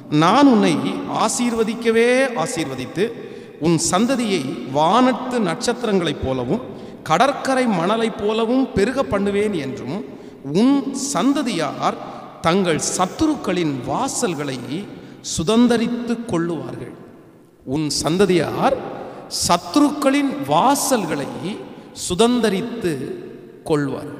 நான் உன்னை ஆசீர்வதிக்கவே ஆசீர்வதித்து உன் சந்ததியை வானத்து நட்சத்திரங்களைப் போலவும் கடற்கரை மணலைப் போலவும் பெருக பண்ணுவேன் என்றும் உன் சந்ததியார் தங்கள் சத்துருக்களின் வாசல்களை சுதந்தரித்துக் கொள்ளுவார்கள் உன் சந்ததியார் சத்துருக்களின் வாசல்களை சுதந்தரித்து கொள்வார்கள்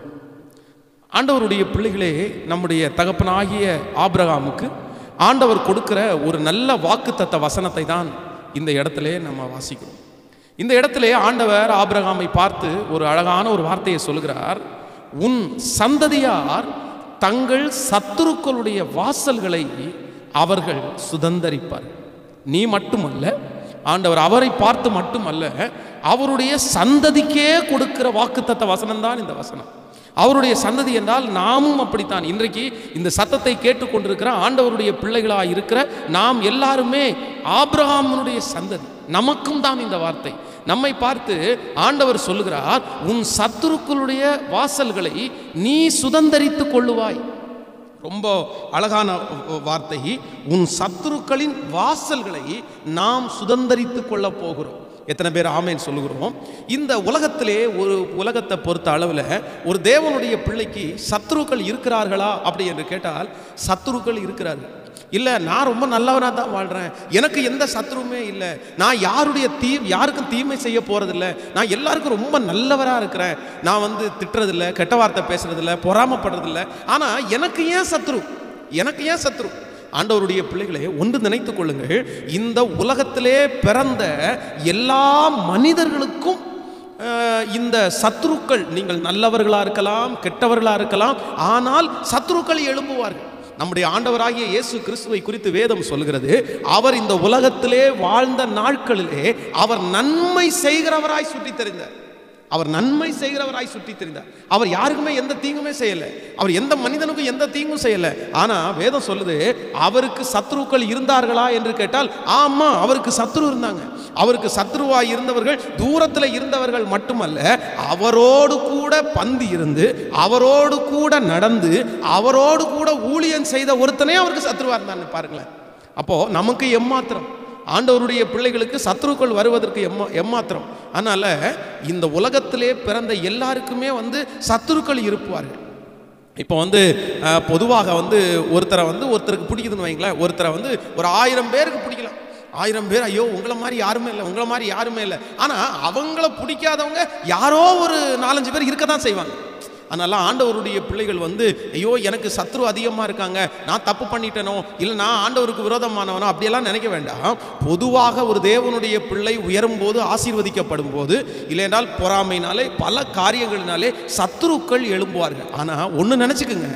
ஆண்டவருடைய பிள்ளைகளே நம்முடைய தகப்பனாகிய ஆபிரகாமுக்கு ஆண்டவர் கொடுக்கிற ஒரு நல்ல வாக்குத்தத்த வசனத்தை தான் இந்த இடத்திலே நம்ம வாசிக்கிறோம் இந்த இடத்திலே ஆண்டவர் ஆபிரகாமை பார்த்து ஒரு அழகான ஒரு வார்த்தையை சொல்கிறார் உன் சந்ததியார் தங்கள் சத்துருக்களுடைய வாசல்களை அவர்கள் சுதந்தரிப்பார் நீ மட்டுமல்ல ஆண்டவர் அவரை பார்த்து மட்டுமல்ல அவருடைய சந்ததிக்கே கொடுக்கிற வாக்குத்தத்த வசனம் தான் இந்த வசனம் அவருடைய சந்ததி என்றால் நாமும் அப்படித்தான் இன்றைக்கு இந்த சத்தத்தை கேட்டுக்கொண்டிருக்கிற ஆண்டவருடைய பிள்ளைகளாக இருக்கிற நாம் எல்லாருமே ஆபிரகாமனுடைய சந்ததி நமக்கும் தான் இந்த வார்த்தை நம்மை பார்த்து ஆண்டவர் சொல்லுகிறார் உன் சத்துருக்களுடைய வாசல்களை நீ சுதந்தரித்துக் கொள்ளுவாய் ரொம்ப அழகான வார்த்தை உன் சத்துருக்களின் வாசல்களை நாம் சுதந்தரித்துக் கொள்ளப் போகிறோம் எத்தனை பேர் ஆமேன்னு சொல்லுகிறோம் இந்த உலகத்திலே ஒரு உலகத்தை பொறுத்த அளவில் ஒரு தேவனுடைய பிள்ளைக்கு சத்துருக்கள் இருக்கிறார்களா அப்படி என்று கேட்டால் சத்துருக்கள் இருக்கிறார்கள் இல்லை நான் ரொம்ப நல்லவனாக தான் வாழ்கிறேன் எனக்கு எந்த சத்துருவுமே இல்லை நான் யாருடைய தீ யாருக்கும் தீமை செய்ய போகிறதில்ல நான் எல்லாருக்கும் ரொம்ப நல்லவராக இருக்கிறேன் நான் வந்து திட்டுறதில்ல கெட்ட வார்த்தை பேசுறதில்ல பொறாமப்படுறதில்ல ஆனால் எனக்கு ஏன் சத்ரு எனக்கு ஏன் சத்ரு ஆண்டவருடைய பிள்ளைகளே ஒன்று நினைத்துக் கொள்ளுங்கள் இந்த உலகத்திலே பிறந்த எல்லா மனிதர்களுக்கும் அஹ், இந்த சத்துருக்கள் நீங்கள் நல்லவர்களாக இருக்கலாம் கெட்டவர்களாக இருக்கலாம் ஆனால் சத்துருக்கள் எழும்புவார்கள் நம்முடைய ஆண்டவராகிய இயேசு கிறிஸ்துவை குறித்து வேதம் சொல்கிறது அவர் இந்த உலகத்திலே வாழ்ந்த நாட்களிலே அவர் நன்மை செய்கிறவராய் சுற்றித் தெரிந்தார் அவர் நன்மை செய்கிறவராய் சுற்றி தெரிந்தார் அவர் யாருக்குமே எந்த தீங்குமே செய்யல அவர் எந்த மனிதனுக்கும் எந்த தீங்கும் செய்யல ஆனா வேதம் சொல்லுது அவருக்கு சத்ருக்கள் இருந்தார்களா என்று கேட்டால் ஆமா அவருக்கு சத்ரு இருந்தாங்க அவருக்கு சத்ருவாய் இருந்தவர்கள் தூரத்தில் இருந்தவர்கள் மட்டுமல்ல அவரோடு கூட பந்தி இருந்து அவரோடு கூட நடந்து அவரோடு கூட ஊழியம் செய்த ஒருத்தனே அவருக்கு சத்ருவா இருந்தான்னு பாருங்களேன் அப்போ நமக்கு எம்மாத்திரம் ஆண்டவருடைய பிள்ளைகளுக்கு சத்துருக்கள் வருவதற்கு எம்மா எம்மாத்திரம் அதனால் இந்த உலகத்திலே பிறந்த எல்லாருக்குமே வந்து சத்துருக்கள் இருப்பார்கள் இப்போ வந்து அஹ், பொதுவாக வந்து ஒருத்தரை வந்து ஒருத்தருக்கு பிடிக்குதுன்னு வைங்களேன் ஒருத்தரை வந்து ஒரு ஆயிரம் பேருக்கு பிடிக்கலாம் ஆயிரம் பேர் ஐயோ உங்களை மாதிரி யாருமே இல்லை உங்களை மாதிரி யாருமே இல்லை ஆனால் அவங்கள பிடிக்காதவங்க யாரோ ஒரு நாலஞ்சு பேர் இருக்க தான் செய்வாங்க அதனால ஆண்டவருடைய பிள்ளைகள் வந்து ஐயோ எனக்கு சத்ரு அதிகமாக இருக்காங்க நான் தப்பு பண்ணிட்டேனோ இல்லை நான் ஆண்டவருக்கு விரோதமானவனோ அப்படியெல்லாம் நினைக்க வேண்டாம் பொதுவாக ஒரு தேவனுடைய பிள்ளை உயரும் போது ஆசீர்வதிக்கப்படும் போது இல்லைன்றால் பொறாமைனாலே பல காரியங்களினாலே சத்துருக்கள் எழும்புவார்கள் ஆனால் ஒன்று நினச்சிக்கோங்க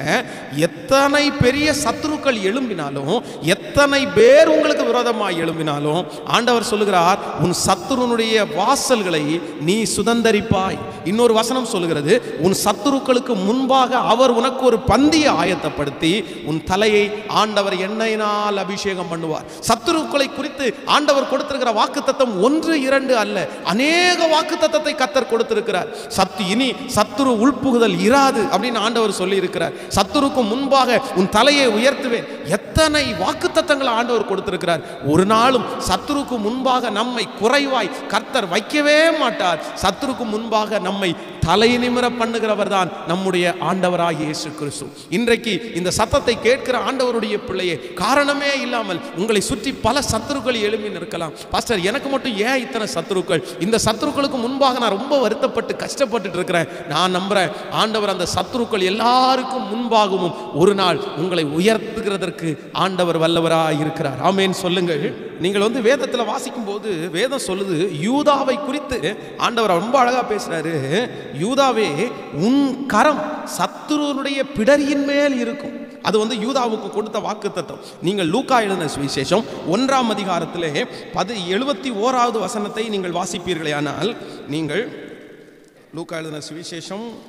எத்தனை பெரிய சத்துருக்கள் எழும்பினாலும் எத்தனை பேர் உங்களுக்கு விரோதமாக எழும்பினாலும் ஆண்டவர் சொல்லுகிறார் உன் சத்துருனுடைய வாசல்களை நீ சுதந்தரிப்பாய் இன்னொரு வசனம் சொல்லுகிறது உன் சத்துருக்களுக்கு முன்பாக அவர் உனக்கு ஒரு பந்தியை ஆயத்தப்படுத்தி உன் தலையை ஆண்டவர் எண்ணெயினால் அபிஷேகம் பண்ணுவார் சத்துருக்களை குறித்து ஆண்டவர் கொடுத்திருக்கிற வாக்குத்தத்தம் ஒன்று இரண்டு அல்ல அநேக வாக்குத்தத்தத்தை கத்தர் கொடுத்திருக்கிறார் சத்து இனி சத்துரு உள்புகுதல் இராது அப்படின்னு ஆண்டவர் சொல்லி இருக்கிறார் சத்துருக்கு முன்பாக உன் தலையை உயர்த்துவேன் எத்தனை வாக்குத்தத்தங்களை ஆண்டவர் கொடுத்திருக்கிறார் ஒரு நாளும் சத்துருக்கு முன்பாக நம்மை குறைவாய் கர்த்தர் வைக்கவே மாட்டார் சத்துருக்கு முன்பாக நம்மை தலை நிமிர பண்ணுகிறவர் தான் நம்முடைய ஆண்டவராகிய இயேசு கிறிஸ்து இன்றைக்கு இந்த சத்தத்தை கேட்கிற ஆண்டவருடைய பிள்ளையே காரணமே இல்லாமல் உங்களை சுற்றி பல சத்துருக்கள் எழும்பி நிற்கலாம் பாஸ்டர் எனக்கு மட்டும் ஏன் இத்தனை சத்துருக்கள் இந்த சத்துருக்களுக்கு முன்பாக நான் ரொம்ப வருத்தப்பட்டு கஷ்டப்பட்டுட்டு இருக்கிறேன் நான் நம்புறேன் ஆண்டவர் அந்த சத்துருக்கள் எல்லாருக்கும் முன்பாகவும் ஒரு நாள் உங்களை உயர்த்துகிறதற்கு ஆண்டவர் வல்லவராக இருக்கிறார் ஆமேன் சொல்லுங்கள் நீங்கள் வந்து வேதத்தில் வாசிக்கும் போது வேதம் சொல்லுது யூதாவை குறித்து ஆண்டவர் ரொம்ப அழகா பேசுறாரு யூதாவே உன் கரம் சத்துருனுடைய பிடரியின் மேல் இருக்கும் அது வந்து யூதாவுக்கு கொடுத்த வாக்கு தத்துவம் நீங்கள் லூக்கா எழுதின சுவிசேஷம் ஒன்றாம் அதிகாரத்திலே பது எழுபத்தி ஓராவது வசனத்தை நீங்கள் வாசிப்பீர்களே ஆனால் நீங்கள் லூக்கா எழுதின சுவிசேஷம்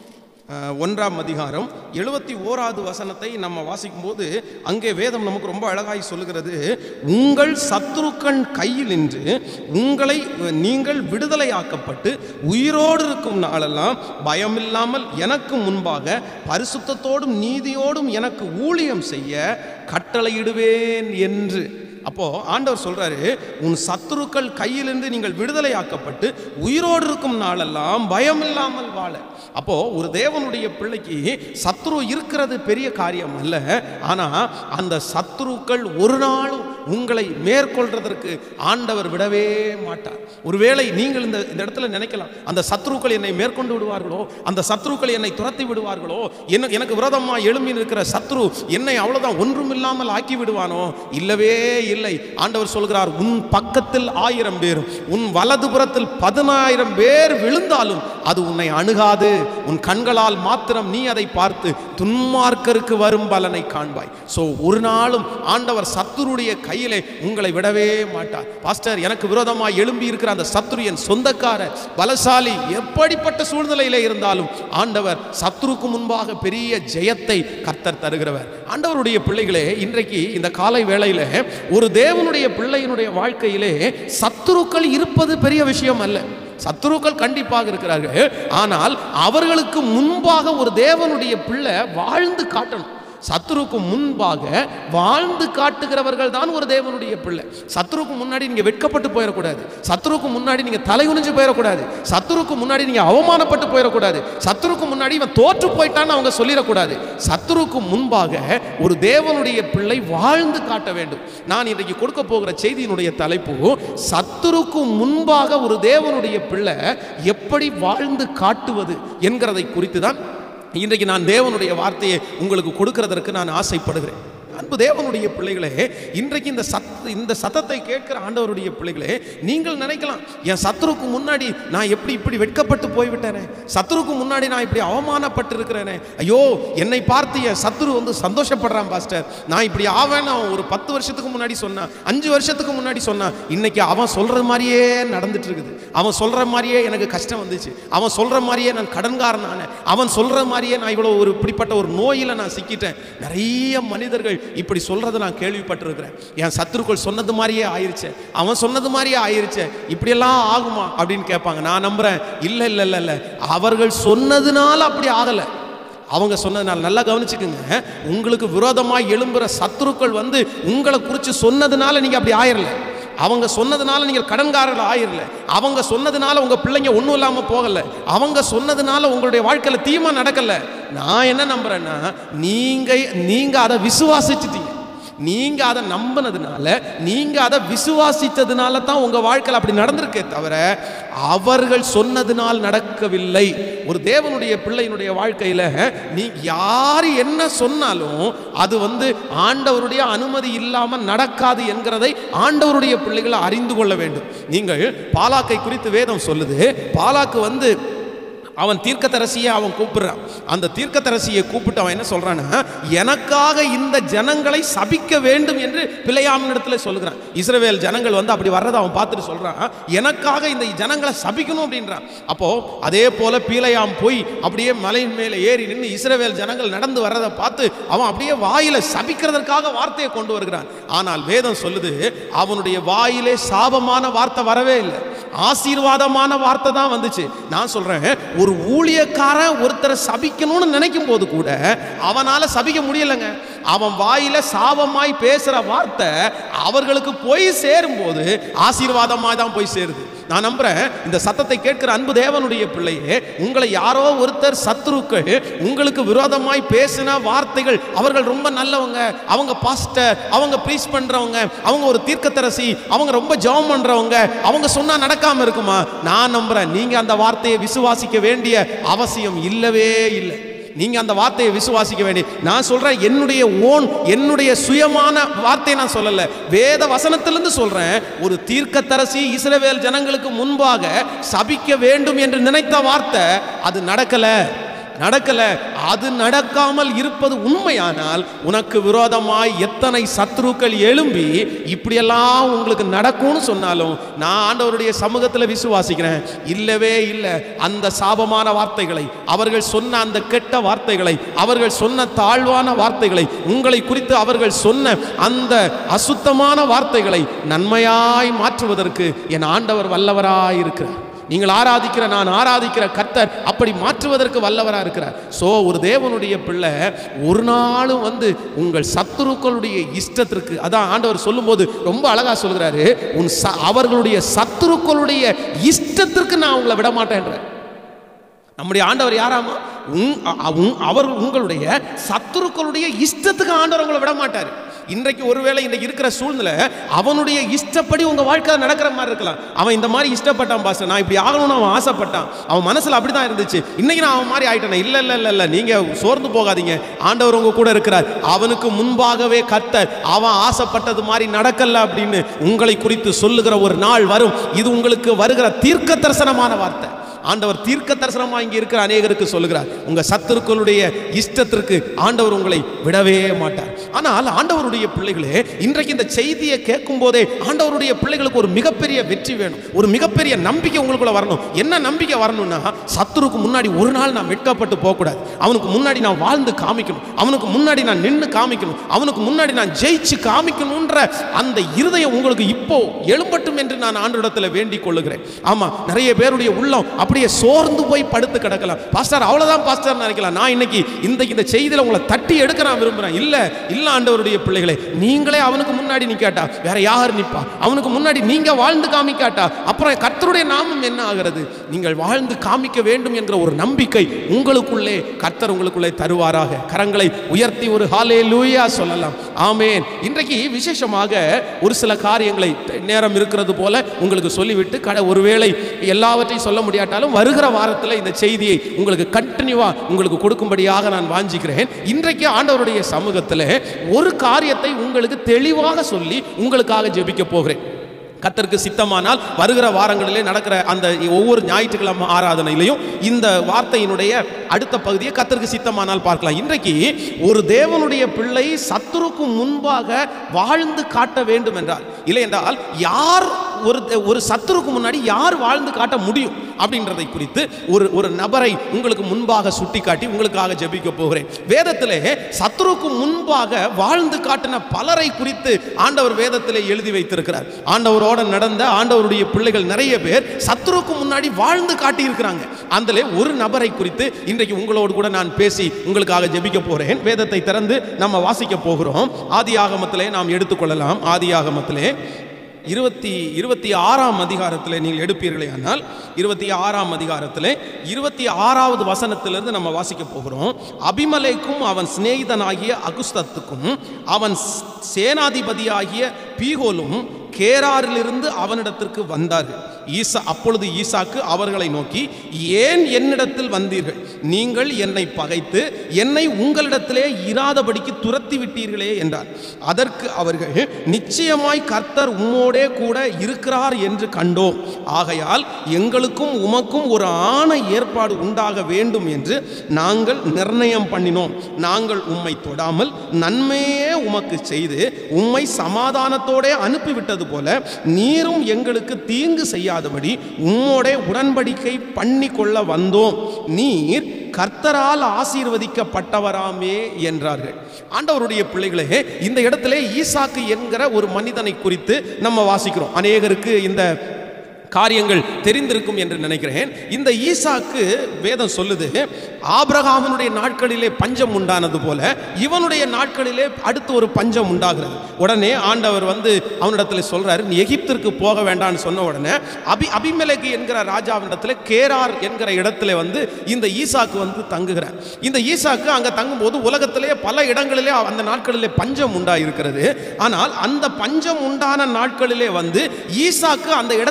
அஹ், ஒன்றாம் அதிகாரம் எழுபத்தி ஓராவது வசனத்தை நம்ம வாசிக்கும்போது அங்கே வேதம் நமக்கு ரொம்ப அழகாய் சொல்லுகிறது உங்கள் சத்துருக்கன் கையில் நின்று உங்களை நீங்கள் விடுதலையாக்கப்பட்டு உயிரோடு இருக்கும் நாளெல்லாம் பயமில்லாமல் எனக்கு முன்பாக பரிசுத்தத்தோடும் நீதியோடும் எனக்கு ஊழியம் செய்ய கட்டளையிடுவேன் என்று அப்போ ஆண்டவர் சொல்றாரு உன் சத்துருக்கள் கையிலிருந்து நீங்கள் விடுதலையாக்கப்பட்டு உயிரோடு இருக்கும் நாளெல்லாம் பயம் இல்லாமல் வாழ அப்போ ஒரு தேவனுடைய பிள்ளைக்கு சத்ரு இருக்கிறது பெரிய காரியம் அல்ல ஆனா அந்த சத்துருக்கள் ஒரு நாளும் உங்களை மேற்கொள்றதற்கு ஆண்டவர் விடவே மாட்டார் ஒருவேளை நீங்கள் இந்த இந்த இடத்துல நினைக்கலாம் அந்த சத்ருக்கள் என்னை மேற்கொண்டு விடுவார்களோ அந்த சத்ருக்கள் என்னை துரத்தி விடுவார்களோ என்ன எனக்கு விரோதமா எழும்பி இருக்கிற சத்ரு என்னை அவ்வளவுதான் ஒன்றுமில்லாமல் ஆக்கி விடுவானோ இல்லவே இல்லை ஆண்டவர் சொல்கிறார் உன் பக்கத்தில் ஆயிரம் பேரும் உன் வலதுபுறத்தில் பதினாயிரம் பேர் விழுந்தாலும் அது உன்னை அணுகாது உன் கண்களால் மாத்திரம் நீ அதை பார்த்து துன்மார்க்கருக்கு வரும் பலனை காண்பாய் ஸோ ஒரு நாளும் ஆண்டவர் சத்துருடைய கையிலே உங்களை விடவே மாட்டார் பாஸ்டர் எனக்கு விரோதமாக எழும்பி இருக்கிற அந்த சத்துரு என் சொந்தக்கார பலசாலி எப்படிப்பட்ட சூழ்நிலையிலே இருந்தாலும் ஆண்டவர் சத்துருக்கு முன்பாக பெரிய ஜெயத்தை கர்த்தர் தருகிறவர் ஆண்டவருடைய பிள்ளைகளே இன்றைக்கு இந்த காலை வேளையில ஒரு தேவனுடைய பிள்ளையினுடைய வாழ்க்கையிலே சத்துருக்கள் இருப்பது பெரிய விஷயம் அல்ல சத்துருக்கள் கண்டிப்பாக இருக்கிறார்கள் ஆனால் அவர்களுக்கு முன்பாக ஒரு தேவனுடைய பிள்ளை வாழ்ந்து காட்டணும் சத்துருக்கு முன்பாக வாழ்ந்து காட்டுகிறவர்கள் தான் ஒரு தேவனுடைய பிள்ளை சத்துருக்கு முன்னாடி நீங்க வெட்கப்பட்டு போயிடக்கூடாது சத்துருக்கு முன்னாடி நீங்க தலைகுனிஞ்சு போயிடக்கூடாது சத்துருக்கு முன்னாடி நீங்க அவமானப்பட்டு போயிடக்கூடாது சத்துருக்கு முன்னாடி இவன் தோற்று போயிட்டான்னு அவங்க சொல்லிடக்கூடாது சத்துருக்கு முன்பாக ஒரு தேவனுடைய பிள்ளை வாழ்ந்து காட்ட வேண்டும் நான் இன்றைக்கு கொடுக்க போகிற செய்தியினுடைய தலைப்பு சத்துருக்கு முன்பாக ஒரு தேவனுடைய பிள்ளை எப்படி வாழ்ந்து காட்டுவது என்கிறதை குறித்து தான் இன்றைக்கு நான் தேவனுடைய வார்த்தையை உங்களுக்கு கொடுக்கிறதற்கு நான் ஆசைப்படுகிறேன் அன்பு தேவனுடைய பிள்ளைகளே இன்றைக்கு இந்த சத் இந்த சத்தத்தை கேட்கிற ஆண்டவருடைய பிள்ளைகளே நீங்கள் நினைக்கலாம் என் சத்துருக்கு முன்னாடி நான் எப்படி இப்படி வெட்கப்பட்டு போய்விட்டேனே சத்துருக்கு முன்னாடி நான் இப்படி அவமானப்பட்டு இருக்கிறேனே ஐயோ என்னை பார்த்து என் சத்துரு வந்து சந்தோஷப்படுறான் பாஸ்டர் நான் இப்படி ஆவேன்னு அவன் ஒரு பத்து வருஷத்துக்கு முன்னாடி சொன்னான் அஞ்சு வருஷத்துக்கு முன்னாடி சொன்னான் இன்னைக்கு அவன் சொல்றது மாதிரியே நடந்துட்டு இருக்குது அவன் சொல்ற மாதிரியே எனக்கு கஷ்டம் வந்துச்சு அவன் சொல்ற மாதிரியே நான் கடன்காரன் ஆனேன் அவன் சொல்ற மாதிரியே நான் இவ்வளோ ஒரு இப்படிப்பட்ட ஒரு நோயில் நான் சிக்கிட்டேன் நிறைய மனிதர்கள் இப்படி சொல்றதை நான் கேள்விப்பட்டிருக்கிறேன் என் சத்துருக்கள் சொன்னது மாதிரியே ஆயிருச்சு அவன் சொன்னது மாதிரியே ஆயிருச்சு இப்படியெல்லாம் ஆகுமா அப்படின்னு கேட்பாங்க நான் நம்புறேன் இல்லை இல்லை இல்லை இல்லை அவர்கள் சொன்னதுனால அப்படி ஆகலை அவங்க சொன்னதுனால நல்லா கவனிச்சுக்குங்க உங்களுக்கு விரோதமாக எழும்புற சத்துருக்கள் வந்து உங்களை குறித்து சொன்னதுனால நீங்கள் அப்படி ஆயிரல அவங்க சொன்னதுனால நீங்கள் கடன்காரர்கள் ஆயிரல அவங்க சொன்னதுனால உங்க பிள்ளைங்க ஒன்றும் இல்லாமல் போகல அவங்க சொன்னதுனால உங்களுடைய வாழ்க்கையில் தீமை நடக்கல நான் என்ன நம்புறேன்னா நீங்க நீங்க அதை விசுவாசிச்சிட்டீங்க நீங்க அதை நம்பினதுனால நீங்க அதை விசுவாசித்ததுனால தான் உங்க வாழ்க்கையில் அப்படி நடந்திருக்கே தவிர அவர்கள் சொன்னதுனால் நடக்கவில்லை ஒரு தேவனுடைய பிள்ளையினுடைய வாழ்க்கையில நீ யார் என்ன சொன்னாலும் அது வந்து ஆண்டவருடைய அனுமதி இல்லாமல் நடக்காது என்கிறதை ஆண்டவருடைய பிள்ளைகளை அறிந்து கொள்ள வேண்டும் நீங்கள் பாலாக்கை குறித்து வேதம் சொல்லுது பாலாக்கு வந்து அவன் தீர்க்கதரசியை அவன் கூப்பிடுறான் அந்த தீர்க்கதரசியை கூப்பிட்டு அவன் என்ன சொல்றான்னா எனக்காக இந்த ஜனங்களை சபிக்க வேண்டும் என்று பிள்ளையாமின் இடத்துல சொல்லுகிறான் இஸ்ரவேல் ஜனங்கள் வந்து அப்படி வர்றதை அவன் பார்த்துட்டு சொல்றான் எனக்காக இந்த ஜனங்களை சபிக்கணும் அப்படின்றான் அப்போ அதே போல பீலையாம் போய் அப்படியே மலையின் மேலே ஏறி நின்று இஸ்ரவேல் ஜனங்கள் நடந்து வர்றதை பார்த்து அவன் அப்படியே வாயில சபிக்கிறதற்காக வார்த்தையை கொண்டு வருகிறான் ஆனால் வேதம் சொல்லுது அவனுடைய வாயிலே சாபமான வார்த்தை வரவே இல்லை ஆசீர்வாதமான வார்த்தை தான் வந்துச்சு நான் சொல்றேன் ஒரு ஊழியக்காரன் ஒருத்தரை சபிக்கணும்னு நினைக்கும் போது கூட அவனால சபிக்க முடியலைங்க அவன் வாயில சாபமாய் பேசுற வார்த்தை அவர்களுக்கு போய் சேரும்போது ஆசீர்வாதமாய் தான் போய் சேருது நான் நம்புறேன் இந்த சத்தத்தை கேட்கிற அன்பு தேவனுடைய பிள்ளையே உங்களை யாரோ ஒருத்தர் சத்துருக்கள் உங்களுக்கு விரோதமாய் பேசின வார்த்தைகள் அவர்கள் ரொம்ப நல்லவங்க அவங்க பாஸ்டர் அவங்க ப்ரீஸ் பண்றவங்க அவங்க ஒரு தீர்க்கத்தரசி அவங்க ரொம்ப ஜெபம் பண்றவங்க அவங்க சொன்னா நடக்காம இருக்குமா நான் நம்புறேன் நீங்க அந்த வார்த்தையை விசுவாசிக்க வேண்டிய அவசியம் இல்லவே இல்லை நீங்க அந்த வார்த்தையை விசுவாசிக்க வேண்டிய நான் சொல்றேன் என்னுடைய ஓன் என்னுடைய சுயமான வார்த்தையை நான் சொல்லல வேத வசனத்திலிருந்து சொல்றேன் ஒரு தீர்க்கத்தரசி இஸ்ரவேல் ஜனங்களுக்கு முன்பாக சபிக்க வேண்டும் என்று நினைத்த வார்த்தை அது நடக்கல நடக்கல அது நடக்காமல் இருப்பது உண்மையானால் உனக்கு விரோதமாய் எத்தனை சத்துருக்கள் எழும்பி இப்படியெல்லாம் உங்களுக்கு நடக்கும்னு சொன்னாலும் நான் ஆண்டவருடைய சமூகத்தில் விசுவாசிக்கிறேன் இல்லவே இல்லை அந்த சாபமான வார்த்தைகளை அவர்கள் சொன்ன அந்த கெட்ட வார்த்தைகளை அவர்கள் சொன்ன தாழ்வான வார்த்தைகளை உங்களை குறித்து அவர்கள் சொன்ன அந்த அசுத்தமான வார்த்தைகளை நன்மையாய் மாற்றுவதற்கு என் ஆண்டவர் வல்லவராய் இருக்கிறார் நீங்கள் ஆராதிக்கிற நான் ஆராதிக்கிற கர்த்தர் அப்படி மாற்றுவதற்கு வல்லவராக இருக்கிறார் ஸோ ஒரு தேவனுடைய பிள்ளை ஒரு நாளும் வந்து உங்கள் சத்துருக்களுடைய இஷ்டத்திற்கு அதான் ஆண்டவர் சொல்லும்போது ரொம்ப அழகா சொல்கிறாரு உன் ச அவர்களுடைய சத்துருக்களுடைய இஷ்டத்திற்கு நான் உங்களை விட மாட்டேன்றேன் நம்முடைய ஆண்டவர் யாராமா உங் அ- உங்- அவர் உங்களுடைய சத்துருக்களுடைய இஷ்டத்துக்கு ஆண்டவர் உங்களை விட மாட்டார் இன்றைக்கு ஒருவேளை இன்றைக்கு இருக்கிற சூழ்நிலை அவனுடைய இஷ்டப்படி உங்க வாழ்க்கை நடக்கிற மாதிரி இருக்கலாம் அவன் இந்த மாதிரி இஷ்டப்பட்டான் பாஸ்டர் நான் இப்படி ஆகணும்னு அவன் ஆசைப்பட்டான் அவன் மனசுல அப்படிதான் இருந்துச்சு இன்னைக்கு நான் அவன் மாதிரி ஆயிட்டேன் இல்ல இல்ல இல்ல இல்ல நீங்க சோர்ந்து போகாதீங்க ஆண்டவர் உங்க கூட இருக்கிறார் அவனுக்கு முன்பாகவே கர்த்தர் அவன் ஆசைப்பட்டது மாதிரி நடக்கல அப்படின்னு உங்களை குறித்து சொல்லுகிற ஒரு நாள் வரும் இது உங்களுக்கு வருகிற தீர்க்க தரிசனமான வார்த்தை ஆண்டவர் தீர்க்க தரிசனமா இங்க இருக்கிற அநேகருக்கு சொல்லுகிறார் உங்க சத்துருக்களுடைய இஷ்டத்திற்கு ஆண்டவர் உங்களை விடவே மாட்டார் ஆனால் ஆண்டவருடைய பிள்ளைகளே இன்றைக்கு இந்த செய்தியை கேட்கும் போதே ஆண்டவருடைய பிள்ளைகளுக்கு ஒரு மிகப்பெரிய வெற்றி வேணும் ஒரு மிகப்பெரிய நம்பிக்கை உங்களுக்குள்ள வரணும் என்ன நம்பிக்கை வரணும்னா சத்துருக்கு முன்னாடி ஒரு நாள் நான் வெட்கப்பட்டு போகக்கூடாது அவனுக்கு முன்னாடி நான் வாழ்ந்து காமிக்கணும் அவனுக்கு முன்னாடி நான் நின்று காமிக்கணும் அவனுக்கு முன்னாடி நான் ஜெயிச்சு காமிக்கணுன்ற அந்த இருதயம் உங்களுக்கு இப்போ எழும்பட்டும் என்று நான் ஆண்டோடத்தில் வேண்டிக் கொள்ளுகிறேன் ஆமா நிறைய பேருடைய உள்ளம் அப்படியே சோர்ந்து போய் படுத்து கிடக்கலாம் பாஸ்டர் அவ்வளவுதான் பாஸ்டர் நினைக்கலாம் நான் இன்னைக்கு இந்த இந்த செய்தியில உங்களை தட்டி எடுக்க நான் விரும்புறேன் இல்ல இல்ல ஆண்டவருடைய பிள்ளைகளே நீங்களே அவனுக்கு முன்னாடி நிக்காட்டா வேற யார் நிப்பா அவனுக்கு முன்னாடி நீங்க வாழ்ந்து காமிக்காட்டா அப்புறம் கர்த்தருடைய நாமம் என்ன ஆகிறது நீங்கள் வாழ்ந்து காமிக்க வேண்டும் என்கிற ஒரு நம்பிக்கை உங்களுக்குள்ளே கர்த்தர் உங்களுக்குள்ளே தருவாராக கரங்களை உயர்த்தி ஒரு ஹாலே லூயா சொல்லலாம் ஆமேன் இன்றைக்கு விசேஷமாக ஒரு சில காரியங்களை நேரம் இருக்கிறது போல உங்களுக்கு சொல்லிவிட்டு கடை ஒருவேளை எல்லாவற்றையும் சொல்ல முடியாட்டாலும் வருகிற வாரத்தில் இந்த செய்தியை உங்களுக்கு கண்டினியூவா உங்களுக்கு கொடுக்கும்படியாக நான் வாஞ்சிக்கிறேன் இன்றைக்கு ஆண்டவருடைய சமூகத்தில் ஒரு காரியத்தை உங்களுக்கு தெளிவாக சொல்லி உங்களுக்காக ஜெபிக்க போகிறேன் கத்தருக்கு சித்தமானால் வருகிற வாரங்களிலே நடக்கிற அந்த ஒவ்வொரு ஞாயிற்றுக்கிழமை ஆராதனையிலையும் இந்த வார்த்தையினுடைய அடுத்த பகுதியை கத்தருக்கு சித்தமானால் பார்க்கலாம் இன்றைக்கு ஒரு தேவனுடைய பிள்ளை சத்துருக்கு முன்பாக வாழ்ந்து காட்ட வேண்டும் என்றால் இல்லை என்றால் யார் ஒரு ஒரு சத்துருக்கு முன்னாடி யார் வாழ்ந்து காட்ட முடியும் அப்படின்றதை குறித்து ஒரு ஒரு நபரை உங்களுக்கு முன்பாக சுட்டிக்காட்டி உங்களுக்காக ஜெபிக்க போகிறேன் வேதத்திலே சத்துருக்கு முன்பாக வாழ்ந்து காட்டின பலரை குறித்து ஆண்டவர் வேதத்திலே எழுதி வைத்திருக்கிறார் ஆண்டவரோட நடந்த ஆண்டவருடைய பிள்ளைகள் நிறைய பேர் சத்துருக்கு முன்னாடி வாழ்ந்து காட்டி இருக்கிறாங்க அதிலே ஒரு நபரை குறித்து இன்றைக்கு உங்களோடு கூட நான் பேசி உங்களுக்காக ஜெபிக்க போறேன் வேதத்தை திறந்து நம்ம வாசிக்க போகிறோம் ஆதி ஆகமத்திலே நாம் எடுத்துக்கொள்ளலாம் ஆதி ஆகமத்திலே இருபத்தி இருபத்தி ஆறாம் அதிகாரத்தில் நீங்கள் எடுப்பீர்களே ஆனால் இருபத்தி ஆறாம் அதிகாரத்தில் இருபத்தி ஆறாவது வசனத்திலிருந்து நம்ம வாசிக்க போகிறோம் அபிமலேக்கும் அவன் சிநேகிதனாகிய அகுஸ்தத்துக்கும் அவன் ஸ்- சேனாதிபதியாகிய பீகோலும் கேராரிலிருந்து அவனிடத்திற்கு வந்தார்கள் ஈசா அப்பொழுது ஈசாக்கு அவர்களை நோக்கி ஏன் என்னிடத்தில் வந்தீர்கள் நீங்கள் என்னை பகைத்து என்னை உங்களிடத்திலே இராதபடிக்கு துரத்தி விட்டீர்களே என்றார் அதற்கு அவர்கள் நிச்சயமாய் கர்த்தர் உம்மோடே கூட இருக்கிறார் என்று கண்டோம் ஆகையால் எங்களுக்கும் உமக்கும் ஒரு ஆணை ஏற்பாடு உண்டாக வேண்டும் என்று நாங்கள் நிர்ணயம் பண்ணினோம் நாங்கள் உம்மை தொடாமல் நன்மையே உமக்கு செய்து உம்மை சமாதானத்தோடே அனுப்பிவிட்டது போல நீரும் எங்களுக்கு தீங்கு செய்யாதபடி உம்மோடே உடன்படிக்கை பண்ணி கொள்ள வந்தோம் நீர் கர்த்தரால் ஆசீர்வதிக்கப்பட்டவராமே என்றார்கள் ஆண்டவருடைய பிள்ளைகளே இந்த இடத்துல ஈசாக்கு என்கிற ஒரு மனிதனை குறித்து நம்ம வாசிக்கிறோம் அநேகருக்கு இந்த காரியங்கள் தெரிந்திருக்கும் என்று நினைக்கிறேன் இந்த ஈசாக்கு வேதம் சொல்லுது ஆபிரகாமனுடைய நாட்களிலே பஞ்சம் உண்டானது போல இவனுடைய நாட்களிலே அடுத்து ஒரு பஞ்சம் உண்டாகிறது உடனே ஆண்டவர் வந்து அவனிடத்துல சொல்றாரு நீ எகிப்திற்கு போக வேண்டாம்னு சொன்ன உடனே அபி அபிமெலேக்கு என்கிற ராஜாவினிடத்துல கேரார் என்கிற இடத்துல வந்து இந்த ஈசாக்கு வந்து தங்குகிறார் இந்த ஈசாக்கு அங்க தங்கும்போது உலகத்திலே பல இடங்களிலே அந்த நாட்களிலே பஞ்சம் உண்டாயிருக்கிறது ஆனால் அந்த பஞ்சம் உண்டான நாட்களிலே வந்து ஈசாக்கு அந்த இடத்துல விதை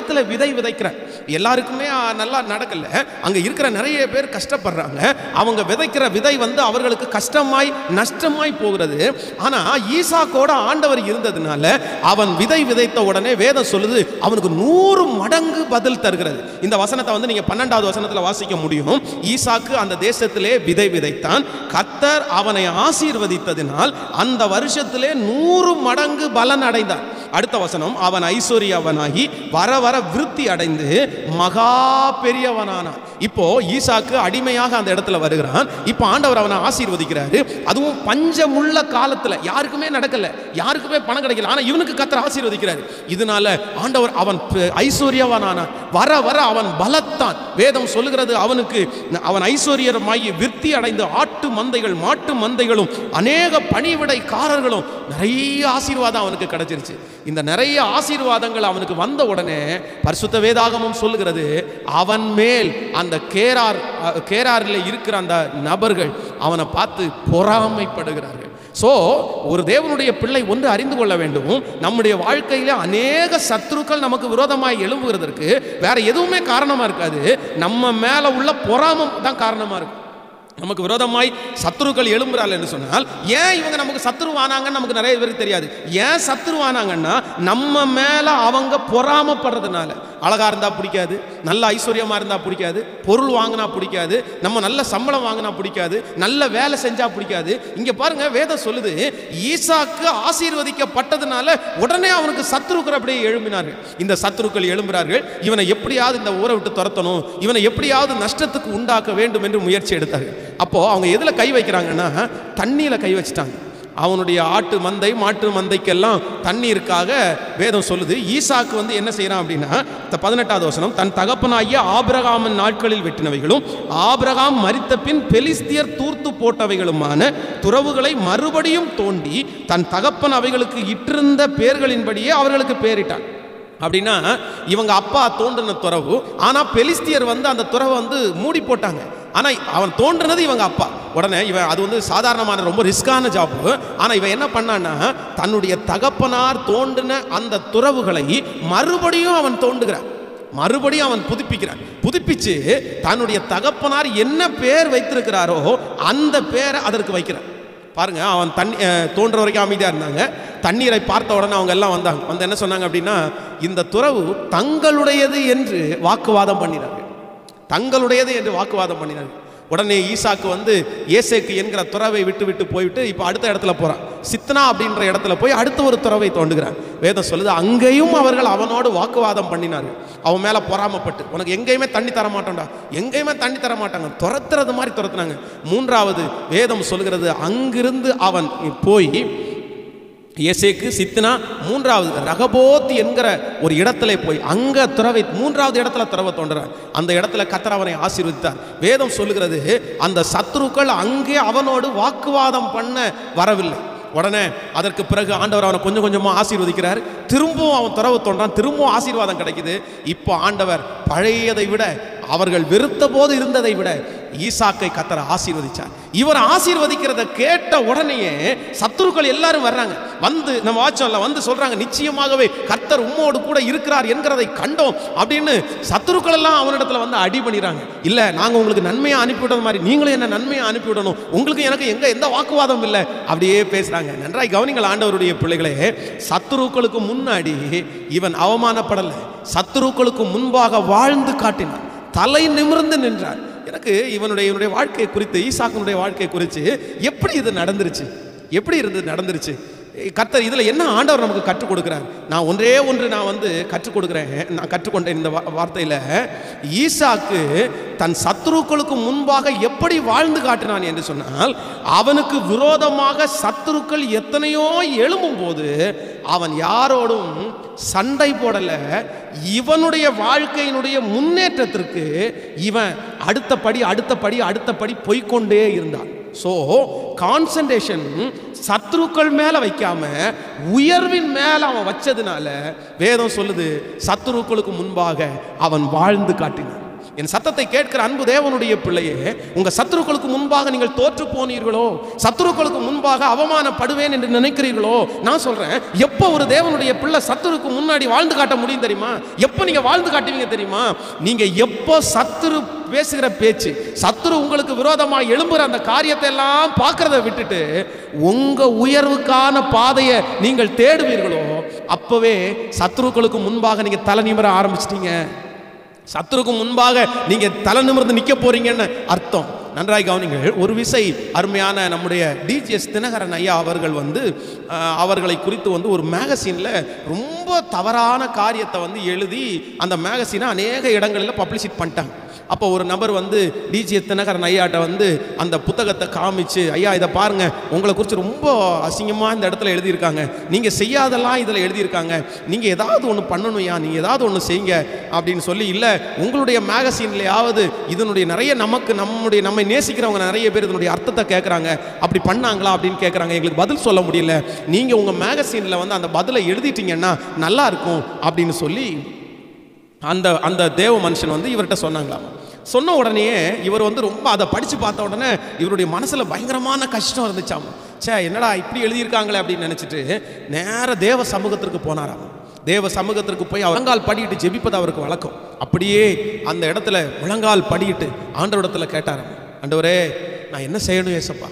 விதைக்கிறார் எல்லாருக்குமே ஆ, நல்லா நடக்கல அங்க இருக்கிற நிறைய பேர் கஷ்டப்படுறாங்க அவங்க விதைக்கிற விதை வந்து அவர்களுக்கு கஷ்டமாய் நஷ்டமாய் போகிறது ஆனா ஈசாக்கோட ஆண்டவர் இருந்ததுனால அவன் விதை விதைத்த உடனே வேதம் சொல்லுது அவனுக்கு நூறு மடங்கு பதில் தருகிறது இந்த வசனத்தை வந்து நீங்க பன்னெண்டாவது வசனத்துல வாசிக்க முடியும் ஈசாக்கு அந்த தேசத்திலே விதை விதைத்தான் கத்தர் அவனை ஆசீர்வதித்ததினால் அந்த வருஷத்திலே நூறு மடங்கு பலன் அடைந்தான் அடுத்த வசனம் அவன் ஐஸ்வர்யவனாகி வர வர விருத்தி அடைந்து மகா பெரியவனானான் இப்போ ஈசாக்கு அடிமையாக அந்த இடத்துல வருகிறான் இப்போ ஆண்டவர் அவனை ஆசீர்வதிக்கிறாரு அதுவும் பஞ்சமுள்ள காலத்துல யாருக்குமே நடக்கல யாருக்குமே பணம் கிடைக்கல ஆனா இவனுக்கு கத்தர் ஆசீர்வதிக்கிறாரு இதனால ஆண்டவர் அவன் பெ- ஐஸ்வர்யவனானான் வர வர அவன் பலத்தான் வேதம் சொல்லுகிறது அவனுக்கு அவன் ஐஸ்வர்யமாகி விருத்தி அடைந்து ஆட்டு மந்தைகள் மாட்டு மந்தைகளும் அநேக பணிவிடைக்காரர்களும் நிறைய ஆசீர்வாதம் அவனுக்கு கிடைச்சிருச்சு இந்த நிறைய ஆசீர்வாதங்கள் அவனுக்கு வந்த உடனே பரிசுத்த வேதாகமம் சொல்லுகிறது அவன் மேல் அந்த கேரார் அ, கேராரில் இருக்கிற அந்த நபர்கள் அவனை பார்த்து பொறாமைப்படுகிறார்கள் ஸோ ஒரு தேவனுடைய பிள்ளை ஒன்று அறிந்து கொள்ள வேண்டும் நம்முடைய வாழ்க்கையில அநேக சத்துருக்கள் நமக்கு விரோதமாய் எழும்புகிறதற்கு வேற எதுவுமே காரணமா இருக்காது நம்ம மேல உள்ள பொறாமம் தான் காரணமா இருக்கும் நமக்கு விரோதமாய் சத்துருக்கள் எழும்புறாள் என்று சொன்னால் ஏன் இவங்க நமக்கு சத்துருவானாங்கன்னு நமக்கு நிறைய பேருக்கு தெரியாது ஏன் சத்துருவானாங்கன்னா நம்ம மேல அவங்க பொறாமப்படுறதுனால அழகா இருந்தா பிடிக்காது நல்ல ஐஸ்வர்யமா இருந்தா பிடிக்காது பொருள் வாங்கினா பிடிக்காது நம்ம நல்ல சம்பளம் வாங்கினா பிடிக்காது நல்ல வேலை செஞ்சா பிடிக்காது இங்க பாருங்க வேதம் சொல்லுது ஈசாக்கு ஆசீர்வதிக்கப்பட்டதுனால உடனே அவனுக்கு சத்துருக்கள் அப்படியே எழும்பினார்கள் இந்த சத்துருக்கள் எழும்புறார்கள் இவனை எப்படியாவது இந்த ஊரை விட்டு துரத்தணும் இவனை எப்படியாவது நஷ்டத்துக்கு உண்டாக்க வேண்டும் என்று முயற்சி எடுத்தார்கள் அப்போ அவங்க எதுல கை வைக்கிறாங்கன்னா தண்ணியில கை வச்சுட்டாங்க அவனுடைய ஆட்டு மந்தை மாட்டு மந்தைக்கெல்லாம் தண்ணீருக்காக வேதம் சொல்லுது ஈசாக்கு வந்து என்ன செய்யறான் அப்படின்னா இந்த பதினெட்டாவது வசனம் தன் தகப்பனாகிய ஆபிரகாமன் நாட்களில் வெட்டினவைகளும் ஆபிரகாம் மரித்த பின் பெலிஸ்தியர் தூர்த்து போட்டவைகளுமான துறவுகளை மறுபடியும் தோண்டி தன் தகப்பன் அவைகளுக்கு இட்டிருந்த பேர்களின்படியே அவர்களுக்கு பேரிட்டான் அப்படின்னா இவங்க அப்பா தோன்றின துறவு ஆனா பெலிஸ்தியர் வந்து அந்த துறவை வந்து மூடி போட்டாங்க ஆனா அவன் தோன்றினது இவங்க அப்பா உடனே இவன் அது வந்து சாதாரணமான ரொம்ப ரிஸ்கான ஜாப் ஆனா இவன் என்ன பண்ணான்னா தன்னுடைய தகப்பனார் தோண்டின அந்த துறவுகளை மறுபடியும் அவன் தோண்டுகிறான் மறுபடியும் அவன் புதுப்பிக்கிறான் புதுப்பிச்சு தன்னுடைய தகப்பனார் என்ன பேர் வைத்திருக்கிறாரோ அந்த பேரை அதற்கு வைக்கிறான் பாருங்க அவன் தண்ணி அஹ், தோன்ற வரைக்கும் அமைதியாக இருந்தாங்க தண்ணீரை பார்த்த உடனே அவங்க எல்லாம் வந்தாங்க வந்து என்ன சொன்னாங்க அப்படின்னா இந்த துறவு தங்களுடையது என்று வாக்குவாதம் பண்ணினார்கள் தங்களுடையது என்று வாக்குவாதம் பண்ணினார்கள் உடனே ஈசாக்கு வந்து ஏசேக்கு என்கிற துறவை விட்டு விட்டு போய்விட்டு இப்போ அடுத்த இடத்துல போறான் சித்னா அப்படின்ற இடத்துல போய் அடுத்த ஒரு துறவை தோண்டுகிறான் வேதம் சொல்லுது அங்கேயும் அவர்கள் அவனோடு வாக்குவாதம் பண்ணினார்கள் அவன் மேல பொறாமப்பட்டு உனக்கு எங்கேயுமே தண்ணி தர மாட்டோம்டா எங்கேயுமே தண்ணி தர மாட்டாங்க துரத்துறது மாதிரி துரத்துனாங்க மூன்றாவது வேதம் சொல்கிறது அங்கிருந்து அவன் போய் ஏசேக்கு சித்னா மூன்றாவது ரகபோத் என்கிற ஒரு இடத்துல போய் அங்க துறவை மூன்றாவது இடத்துல துறவை தோன்றார் அந்த இடத்துல கத்தர் அவனை ஆசீர்வதித்தார் வேதம் சொல்லுகிறது அந்த சத்துருக்கள் அங்கே அவனோடு வாக்குவாதம் பண்ண வரவில்லை உடனே அதற்கு பிறகு ஆண்டவர் அவனை கொஞ்சம் கொஞ்சமாக ஆசீர்வதிக்கிறார் திரும்பவும் அவன் துறவு தோன்றான் திரும்பவும் ஆசீர்வாதம் கிடைக்குது இப்போ ஆண்டவர் பழையதை விட அவர்கள் வெறுத்த போது இருந்ததை விட ஈசாக்கை கத்தரை ஆசீர்வதிச்சார் இவர் ஆசீர்வதிக்கிறத கேட்ட உடனேயே சத்துருக்கள் எல்லாரும் வர்றாங்க வந்து நம்ம வாட்சம்ல வந்து சொல்றாங்க நிச்சயமாகவே கர்த்தர் உம்மோடு கூட இருக்கிறார் என்கிறதை கண்டோம் அப்படின்னு சத்துருக்கள் எல்லாம் அவனிடத்துல வந்து அடி பண்ணிடுறாங்க இல்ல நாங்க உங்களுக்கு நன்மையா அனுப்பிவிடுற மாதிரி நீங்களும் என்ன நன்மையா அனுப்பிவிடணும் உங்களுக்கு எனக்கு எங்க எந்த வாக்குவாதம் இல்லை அப்படியே பேசுறாங்க நன்றாய் கவனிங்கள் ஆண்டவருடைய பிள்ளைகளே சத்துருக்களுக்கு முன்னாடி இவன் அவமானப்படலை சத்துருக்களுக்கு முன்பாக வாழ்ந்து காட்டினான் தலை நிமிர்ந்து நின்றார் எனக்கு இவனுடைய இவனுடைய வாழ்க்கை குறித்து ஈசாக்கனுடைய வாழ்க்கை குறித்து எப்படி இது நடந்துருச்சு எப்படி இருந்தது நடந்துருச்சு கர்த்தர் இதில் என்ன ஆண்டவர் நமக்கு கற்றுக் கொடுக்குறார் நான் ஒன்றே ஒன்று நான் வந்து கற்றுக் கொடுக்குறேன் நான் கற்றுக்கொண்டேன் இந்த வா- வார்த்தையில ஈசாக்கு தன் சத்துருக்களுக்கு முன்பாக எப்படி வாழ்ந்து காட்டினான் என்று சொன்னால் அவனுக்கு விரோதமாக சத்துருக்கள் எத்தனையோ எழும்பும் போது அவன் யாரோடும் சண்டை போடல இவனுடைய வாழ்க்கையினுடைய முன்னேற்றத்திற்கு இவன் அடுத்த படி அடுத்த படி அடுத்த படி போய்க்கொண்டே இருந்தான் ஸோ கான்சன்ட்ரேஷன் சத்துருக்கள் மேல வைக்காம உயர்வின் மேல அவன் வச்சதுனால வேதம் சொல்லுது சத்துருக்களுக்கு முன்பாக அவன் வாழ்ந்து காட்டினான் என் சத்தத்தை கேட்கிற அன்பு தேவனுடைய பிள்ளையே உங்க சத்துருக்களுக்கு முன்பாக நீங்கள் தோற்று போனீர்களோ சத்துருக்களுக்கு முன்பாக அவமானப்படுவேன் என்று நினைக்கிறீர்களோ நான் சொல்றேன் எப்போ ஒரு தேவனுடைய பிள்ளை சத்துருக்கு முன்னாடி வாழ்ந்து காட்ட முடியும் தெரியுமா எப்போ நீங்க வாழ்ந்து காட்டுவீங்க தெரியுமா நீங்க எப்போ சத்துரு பேசுகிற பேச்சு சத்துரு உங்களுக்கு விரோதமாக எழும்புற அந்த காரியத்தை எல்லாம் பார்க்கறத விட்டுட்டு உங்க உயர்வுக்கான பாதையை நீங்கள் தேடுவீர்களோ அப்பவே சத்துருக்களுக்கு முன்பாக நீங்க தலை நிமிர ஆரம்பிச்சிட்டீங்க சத்துருக்கு முன்பாக நீங்க தலை நிமிர்ந்து நிக்க போறீங்கன்னு அர்த்தம் நன்றாய் கவனிங்கள் ஒரு விசை அருமையான நம்முடைய டிஜிஎஸ் தினகரன் ஐயா அவர்கள் வந்து அஹ், அவர்களை குறித்து வந்து ஒரு மேகசினில் ரொம்ப தவறான காரியத்தை வந்து எழுதி அந்த மேகசினை அநேக இடங்களில் பப்ளிசிட் பண்ணிட்டாங்க அப்போ ஒரு நபர் வந்து டிஜிஎஸ் தினகரன் ஐயாட்ட வந்து அந்த புத்தகத்தை காமிச்சு ஐயா இதை பாருங்க உங்களை குறித்து ரொம்ப அசிங்கமாக இந்த இடத்துல எழுதியிருக்காங்க நீங்கள் செய்யாதெல்லாம் இதில் எழுதியிருக்காங்க நீங்கள் ஏதாவது ஒன்று பண்ணணும்யா நீங்கள் ஏதாவது ஒன்று செய்யுங்க அப்படின்னு சொல்லி இல்லை உங்களுடைய மேகசீன்லையாவது இதனுடைய நிறைய நமக்கு நம்முடைய நம்மை நேசிக்கிறவங்க நிறைய பேர் இதனுடைய அர்த்தத்தை கேட்குறாங்க அப்படி பண்ணாங்களா அப்படின்னு கேட்குறாங்க எங்களுக்கு பதில் சொல்ல முடியல நீங்கள் உங்கள் மேகசீனில் வந்து அந்த பதிலை எழுதிட்டீங்கன்னா நல்லா இருக்கும் அப்படின்னு சொல்லி அந்த அந்த தேவ மனுஷன் வந்து இவர்கிட்ட சொன்னாங்களாம் சொன்ன உடனே இவர் வந்து ரொம்ப அதை படித்து பார்த்த உடனே இவருடைய மனசில் பயங்கரமான கஷ்டம் இருந்துச்சாம் ச்சே என்னடா இப்படி எழுதியிருக்காங்களே அப்படின்னு நினச்சிட்டு நேர தேவ சமூகத்திற்கு போனாராம் தேவ சமூகத்திற்கு போய் முழங்கால் படியிட்டு ஜெபிப்பது அவருக்கு வழக்கம் அப்படியே அந்த இடத்துல முழங்கால் படியிட்டு ஆண்டவரிடத்துல கேட்டாராம் ஆண்டவரே நான் என்ன செய்யணும் ஏசப்பா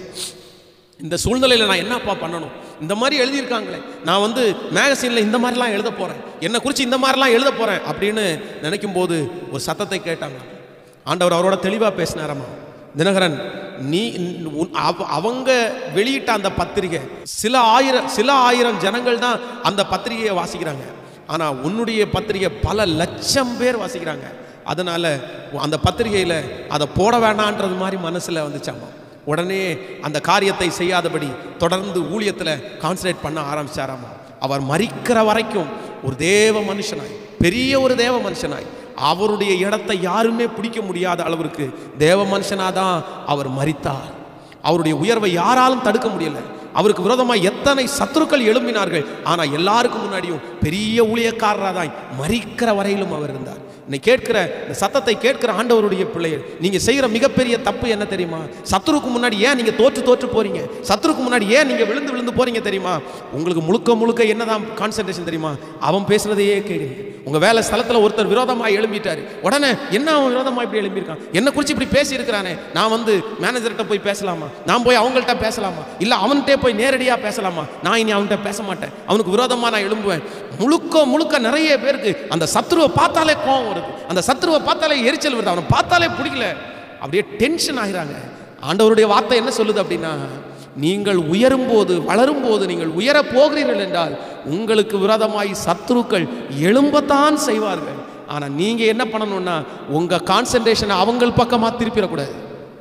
இந்த சூழ்நிலையில் நான் என்னப்பா பண்ணணும் இந்த மாதிரி எழுதியிருக்காங்களே நான் வந்து மேகசீனில் இந்த மாதிரிலாம் எழுத போகிறேன் என்னை குறித்து இந்த மாதிரிலாம் எழுத போகிறேன் அப்படின்னு நினைக்கும் போது ஒரு சத்தத்தை கேட்டாங்க ஆண்டவர் அவரோட தெளிவாக பேசினாராமா தினகரன் நீ உன்- அவ- அவங்க வெளியிட்ட அந்த பத்திரிகை சில ஆயிரம் சில ஆயிரம் ஜனங்கள் தான் அந்த பத்திரிகையை வாசிக்கிறாங்க ஆனால் உன்னுடைய பத்திரிகை பல லட்சம் பேர் வாசிக்கிறாங்க அதனால அந்த பத்திரிகையில் அதை போட வேணான்றது மாதிரி மனசில் வந்துச்சாமா உடனே அந்த காரியத்தை செய்யாதபடி தொடர்ந்து ஊழியத்தில் கான்சன்ட்ரேட் பண்ண ஆரம்பிச்சாராமா அவர் மரிக்கிற வரைக்கும் ஒரு தேவ மனுஷனாய் பெரிய ஒரு தேவ மனுஷனாய் அவருடைய இடத்தை யாருமே பிடிக்க முடியாத அளவிற்கு தேவ மனுஷனாக தான் அவர் மரித்தார் அவருடைய உயர்வை யாராலும் தடுக்க முடியல அவருக்கு விரோதமாக எத்தனை சத்துருக்கள் எழும்பினார்கள் ஆனால் எல்லாருக்கும் முன்னாடியும் பெரிய ஊழியக்காரராக தான் மறிக்கிற வரையிலும் அவர் இருந்தார் இன்னைக்கு கேட்கிற இந்த சத்தத்தை கேட்கிற ஆண்டவருடைய பிள்ளைகள் நீங்க செய்யற மிகப்பெரிய தப்பு என்ன தெரியுமா சத்துருக்கு முன்னாடி ஏன் நீங்க தோற்று தோற்று போறீங்க சத்துருக்கு முன்னாடி ஏன் நீங்க விழுந்து விழுந்து போறீங்க தெரியுமா உங்களுக்கு முழுக்க முழுக்க என்னதான் கான்சென்ட்ரேஷன் தெரியுமா அவன் பேசுறதையே கேட்குறீங்க உங்க வேலை ஸ்தலத்துல ஒருத்தர் விரோதமா எழும்பிட்டாரு உடனே என்ன அவன் விரோதமா இப்படி எழும்பியிருக்கான் என்ன குறித்து இப்படி பேசி இருக்கிறானே நான் வந்து மேனேஜர்கிட்ட போய் பேசலாமா நான் போய் அவங்கள்ட்ட பேசலாமா இல்ல அவன்கிட்டே போய் நேரடியா பேசலாமா நான் இனி அவன்கிட்ட பேச மாட்டேன் அவனுக்கு விரோதமா நான் எழும்புவேன் முழுக்க முழுக்க நிறைய பேருக்கு அந்த சத்ருவை பார்த்தாலே கோவம் வருது அந்த சத்ருவை பார்த்தாலே எரிச்சல் வருது அவனை பார்த்தாலே பிடிக்கல அப்படியே டென்ஷன் ஆகிறாங்க ஆண்டவருடைய வார்த்தை என்ன சொல்லுது அப்படின்னா நீங்கள் உயரும்போது வளரும்போது நீங்கள் உயர போகிறீர்கள் என்றால் உங்களுக்கு விரோதமாய் சத்துருக்கள் எழும்பத்தான் செய்வார்கள் ஆனால் நீங்க என்ன பண்ணணும்னா உங்க கான்சென்ட்ரேஷனை அவங்கள் பக்கமாக திருப்பிடக்கூடாது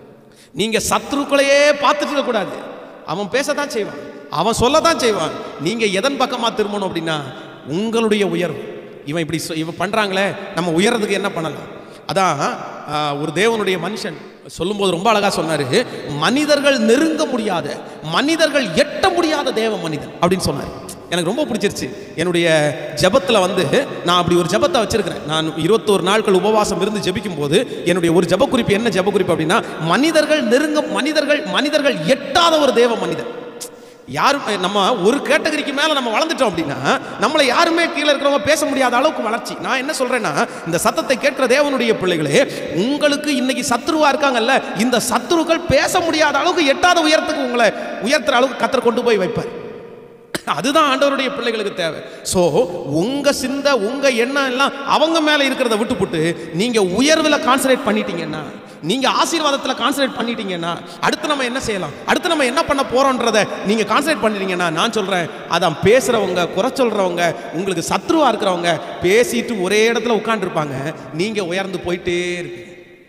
நீங்க சத்ருக்களையே பார்த்துட்டு இருக்கக்கூடாது அவன் பேசத்தான் செய்வான் அவன் சொல்லத்தான் செய்வான் நீங்க எதன் பக்கமா திரும்பணும் அப்படின்னா உங்களுடைய உயர்வு இவன் இப்படி சொ- இவன் பண்றாங்களே நம்ம உயர்றதுக்கு என்ன பண்ணலாம் அதான் ஆ, ஒரு தேவனுடைய மனுஷன் சொல்லும்போது ரொம்ப அழகா சொன்னாரு மனிதர்கள் நெருங்க முடியாத மனிதர்கள் எட்ட முடியாத தேவ மனிதன் அப்படின்னு சொன்னார் எனக்கு ரொம்ப பிடிச்சிருச்சு என்னுடைய ஜெபத்தில் வந்து நான் அப்படி ஒரு ஜெபத்தை வச்சிருக்கிறேன் நான் இருபத்தோரு நாட்கள் உபவாசம் இருந்து ஜெபிக்கும் போது என்னுடைய ஒரு ஜெப குறிப்பு என்ன ஜெப குறிப்பு அப்படின்னா மனிதர்கள் நெருங்க மனிதர்கள் மனிதர்கள் எட்டாத ஒரு தேவ மனிதன் யாரும் நம்ம ஒரு கேட்டகரிக்கு மேல நம்ம வளர்ந்துட்டோம் அப்படின்னா நம்மளை யாருமே கீழே இருக்கிறவங்க பேச முடியாத அளவுக்கு வளர்ச்சி நான் என்ன சொல்றேன்னா இந்த சத்தத்தை கேட்கிற தேவனுடைய பிள்ளைகளே உங்களுக்கு இன்னைக்கு சத்துருவா இருக்காங்கல்ல இந்த சத்துருக்கள் பேச முடியாத அளவுக்கு எட்டாத உயரத்துக்கு உங்களை உயர்த்துற அளவுக்கு கத்தர் கொண்டு போய் வைப்பார் அதுதான் ஆண்டவருடைய பிள்ளைகளுக்கு தேவை ஸோ உங்க சிந்தை உங்க எண்ணம் எல்லாம் அவங்க மேல இருக்கிறத விட்டுப்புட்டு நீங்க உயர்வில் கான்சன்ட்ரேட் பண்ணிட்டீங்கன்னா நீங்க ஆசீர்வாதத்துல கான்சன்ட்ரேட் பண்ணிட்டீங்கன்னா அடுத்து நம்ம என்ன செய்யலாம் அடுத்து நம்ம என்ன பண்ண போறோன்றத நீங்க கான்சன்ட்ரேட் பண்ணிட்டீங்கன்னா நான் சொல்றேன் அதான் பேசுறவங்க குறை சொல்றவங்க உங்களுக்கு சத்ருவா இருக்கிறவங்க பேசிட்டு ஒரே இடத்துல உட்காந்துருப்பாங்க நீங்க உயர்ந்து போயிட்டே இருப்பீங்க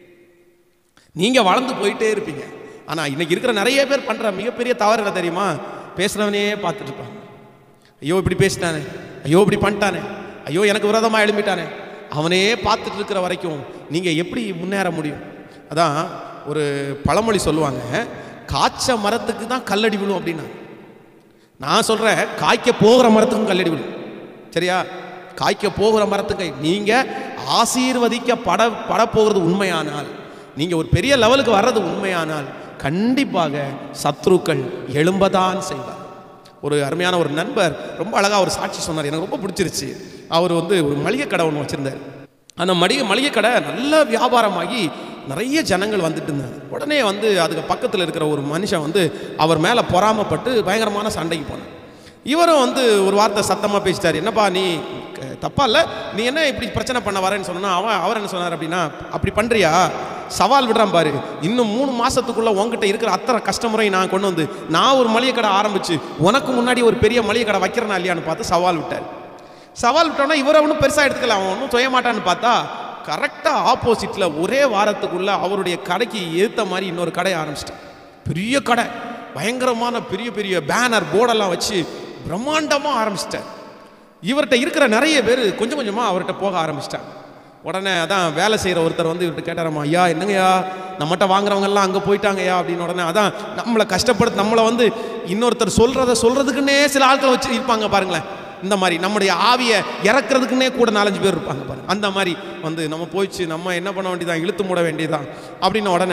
நீங்க வளர்ந்து போயிட்டே இருப்பீங்க ஆனா இன்னைக்கு இருக்கிற நிறைய பேர் பண்ற மிகப்பெரிய தவறு என்ன தெரியுமா பேசுறவனே பார்த்துட்டு இருப்பாங்க ஐயோ இப்படி பேசிட்டானே ஐயோ இப்படி பண்ணிட்டானே ஐயோ எனக்கு விரோதமா எழும்பிட்டானே அவனே பார்த்துட்டு இருக்கிற வரைக்கும் நீங்க எப்படி முன்னேற முடியும் அதான் ஒரு பழமொழி சொல்லுவாங்க காய்ச்ச மரத்துக்கு தான் கல்லடி விழும் அப்படின்னா நான் சொல்றேன் காய்க்க போகிற மரத்துக்கும் கல்லடி விழும் சரியா காய்க்க போகிற மரத்துக்கு நீங்க ஆசீர்வதிக்கப்பட படப்போகிறது உண்மையானால் நீங்க ஒரு பெரிய லெவலுக்கு வர்றது உண்மையானால் கண்டிப்பாக சத்ருக்கள் எழும்பதான் செய்வார் ஒரு அருமையான ஒரு நண்பர் ரொம்ப அழகா ஒரு சாட்சி சொன்னார் எனக்கு ரொம்ப பிடிச்சிருச்சு அவர் வந்து ஒரு மளிகை கடை ஒன்று வச்சிருந்தார் அந்த மளிகை மளிகை கடை நல்ல வியாபாரமாகி நிறைய ஜனங்கள் வந்துட்டு இருந்தாங்க உடனே வந்து அதுக்கு பக்கத்தில் இருக்கிற ஒரு மனுஷன் வந்து அவர் மேலே பொறாமப்பட்டு பயங்கரமான சண்டைக்கு போனார் இவரும் வந்து ஒரு வார்த்தை சத்தமாக பேசிட்டார் என்னப்பா நீ க- தப்பா இல்லை நீ என்ன இப்படி பிரச்சனை பண்ண வரேன்னு சொன்னா அவன் அவர் என்ன சொன்னார் அப்படின்னா அப்படி பண்ணுறியா சவால் விடுறான் பாரு இன்னும் மூணு மாசத்துக்குள்ள உன்கிட்ட இருக்கிற அத்தனை கஸ்டமரையும் நான் கொண்டு வந்து நான் ஒரு மளிகை கடை ஆரம்பிச்சு உனக்கு முன்னாடி ஒரு பெரிய மளிகை கடை வைக்கிறேனா இல்லையான்னு பார்த்து சவால் விட்டார் சவால் விட்டோன்னா இவரை ஒன்றும் பெருசாக எடுத்துக்கல அவன் ஒன்றும் செய்ய மாட்டான்னு பார்த்தா கரெக்டாக ஆப்போசிட்டில் ஒரே வாரத்துக்குள்ள அவருடைய கடைக்கு ஏற்ற மாதிரி இன்னொரு கடை ஆரம்பிச்சிட்டான் பெரிய கடை பயங்கரமான பெரிய பெரிய பேனர் போர்டெல்லாம் வச்சு பிரம்மாண்டமாக ஆரம்பிச்சிட்டார் இவர்கிட்ட இருக்கிற நிறைய பேர் கொஞ்சம் கொஞ்சமாக அவர்கிட்ட போக ஆரம்பிச்சிட்டாங்க உடனே அதான் வேலை செய்கிற ஒருத்தர் வந்து இவர்கிட்ட கேட்டாராமா ஐயா என்னங்கய்யா நம்மகிட்ட வாங்குறவங்கெல்லாம் அங்கே போயிட்டாங்கய்யா அப்படின்னு உடனே அதான் நம்மளை கஷ்டப்படுத்த நம்மளை வந்து இன்னொருத்தர் சொல்கிறத சொல்கிறதுக்குன்னே சில ஆட்களை வச்சு இருப்பாங்க பாருங்களேன் இந்த மாதிரி நம்முடைய ஆவியை இறக்குறதுக்குன்னே கூட நாலஞ்சு பேர் இருப்பாங்க பாருங்க அந்த மாதிரி வந்து நம்ம போயிடுச்சு நம்ம என்ன பண்ண வேண்டியதான் இழுத்து மூட வேண்டியதான் அப்படின்னு உடனே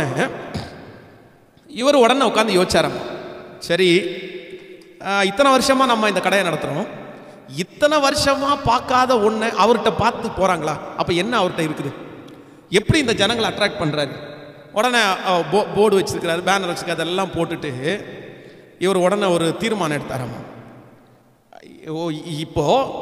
இவர் உடனே உட்காந்து யோசிச்சாராம் சரி ஆஹ், இத்தனை வருஷமாக நம்ம இந்த கடையை நடத்துகிறோம் இத்தனை வருஷமாக பார்க்காத ஒன்றை அவர்கிட்ட பார்த்து போகிறாங்களா அப்போ என்ன அவர்கிட்ட இருக்குது எப்படி இந்த ஜனங்களை அட்ராக்ட் பண்ணுறாரு உடனே போ போர்டு வச்சிருக்கிறாரு பேனர் வச்சிருக்காரு அதெல்லாம் போட்டுட்டு இவர் உடனே ஒரு தீர்மானம் எடுத்தாராமா ஓ இப்போ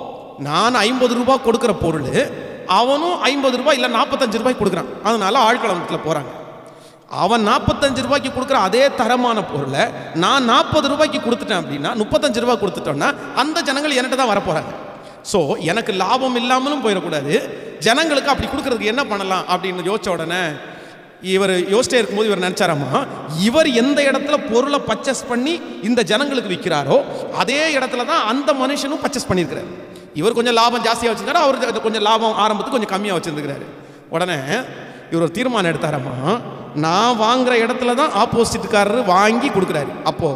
நான் ஐம்பது ரூபாய் கொடுக்குற பொருள் அவனும் ஐம்பது ரூபாய் இல்லை நாற்பத்தஞ்சு ரூபாய்க்கு கொடுக்குறான் அதனால ஆழ்கலமத்தில் போகிறாங்க அவன் நாற்பத்தஞ்சு ரூபாய்க்கு கொடுக்குற அதே தரமான பொருளை நான் நாற்பது ரூபாய்க்கு கொடுத்துட்டேன் அப்படின்னா முப்பத்தஞ்சு ரூபாய் கொடுத்துட்டோம்னா அந்த ஜனங்கள் என்கிட்ட தான் வரப்போகிறாங்க ஸோ எனக்கு லாபம் இல்லாமலும் போயிடக்கூடாது ஜனங்களுக்கு அப்படி கொடுக்கறதுக்கு என்ன பண்ணலாம் அப்படின்னு யோசிச்ச உடனே இவர் யோசிச்சே இருக்கும்போது இவர் நினைச்சாராமா இவர் எந்த இடத்துல பொருளை பர்ச்சேஸ் பண்ணி இந்த ஜனங்களுக்கு விற்கிறாரோ அதே இடத்துல தான் அந்த மனுஷனும் பர்ச்சேஸ் பண்ணியிருக்கிறார் இவர் கொஞ்சம் லாபம் ஜாஸ்தியாக வச்சிருக்காரு அவர் கொஞ்சம் லாபம் ஆரம்பத்துக்கு கொஞ்சம் கம்மியாக வச்சிருந்துக்கிறாரு உடனே இவர் ஒரு தீர்மானம் எடுத்தாராமா நான் வாங்குற இடத்துல தான் ஆப்போசிட்காரர் வாங்கி கொடுக்குறாரு அப்போ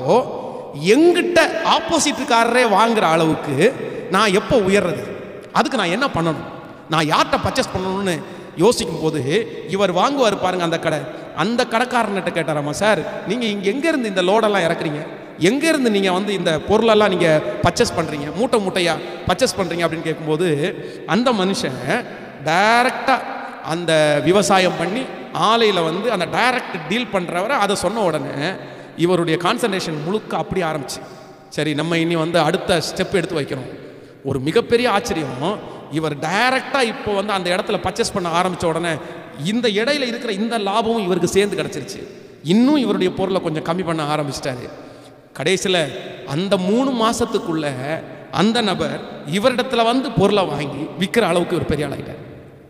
எங்கிட்ட ஆப்போசிட்காரரே வாங்குற அளவுக்கு நான் எப்போ உயர்றது அதுக்கு நான் என்ன பண்ணணும் நான் யார்கிட்ட பர்ச்சேஸ் பண்ணணும்னு யோசிக்கும் போது இவர் வாங்குவார் பாருங்க அந்த கடை அந்த கடைக்காரன்கிட்ட கேட்டாராமா சார் நீங்கள் இங்கே எங்கேருந்து இந்த லோடெல்லாம் இறக்குறீங்க எங்கேருந்து நீங்கள் வந்து இந்த பொருளெல்லாம் நீங்கள் பர்ச்சேஸ் பண்ணுறீங்க மூட்டை மூட்டையாக பர்ச்சேஸ் பண்ணுறீங்க அப்படின்னு கேட்கும்போது அந்த மனுஷன் டைரெக்டாக அந்த விவசாயம் பண்ணி ஆலையில் வந்து அந்த டைரக்ட் டீல் பண்ணுறவரை அதை சொன்ன உடனே இவருடைய கான்சன்ட்ரேஷன் முழுக்க அப்படி ஆரம்பிச்சு சரி நம்ம இனி வந்து அடுத்த ஸ்டெப் எடுத்து வைக்கிறோம் ஒரு மிகப்பெரிய ஆச்சரியம் இவர் டைரக்டாக இப்போ வந்து அந்த இடத்துல பர்ச்சேஸ் பண்ண ஆரம்பித்த உடனே இந்த இடையில இருக்கிற இந்த லாபமும் இவருக்கு சேர்ந்து கிடச்சிருச்சு இன்னும் இவருடைய பொருளை கொஞ்சம் கம்மி பண்ண ஆரம்பிச்சிட்டாரு கடைசியில் அந்த மூணு மாசத்துக்குள்ள அந்த நபர் இவரிடத்துல வந்து பொருளை வாங்கி விற்கிற அளவுக்கு ஒரு பெரிய ஆளாயிட்டார்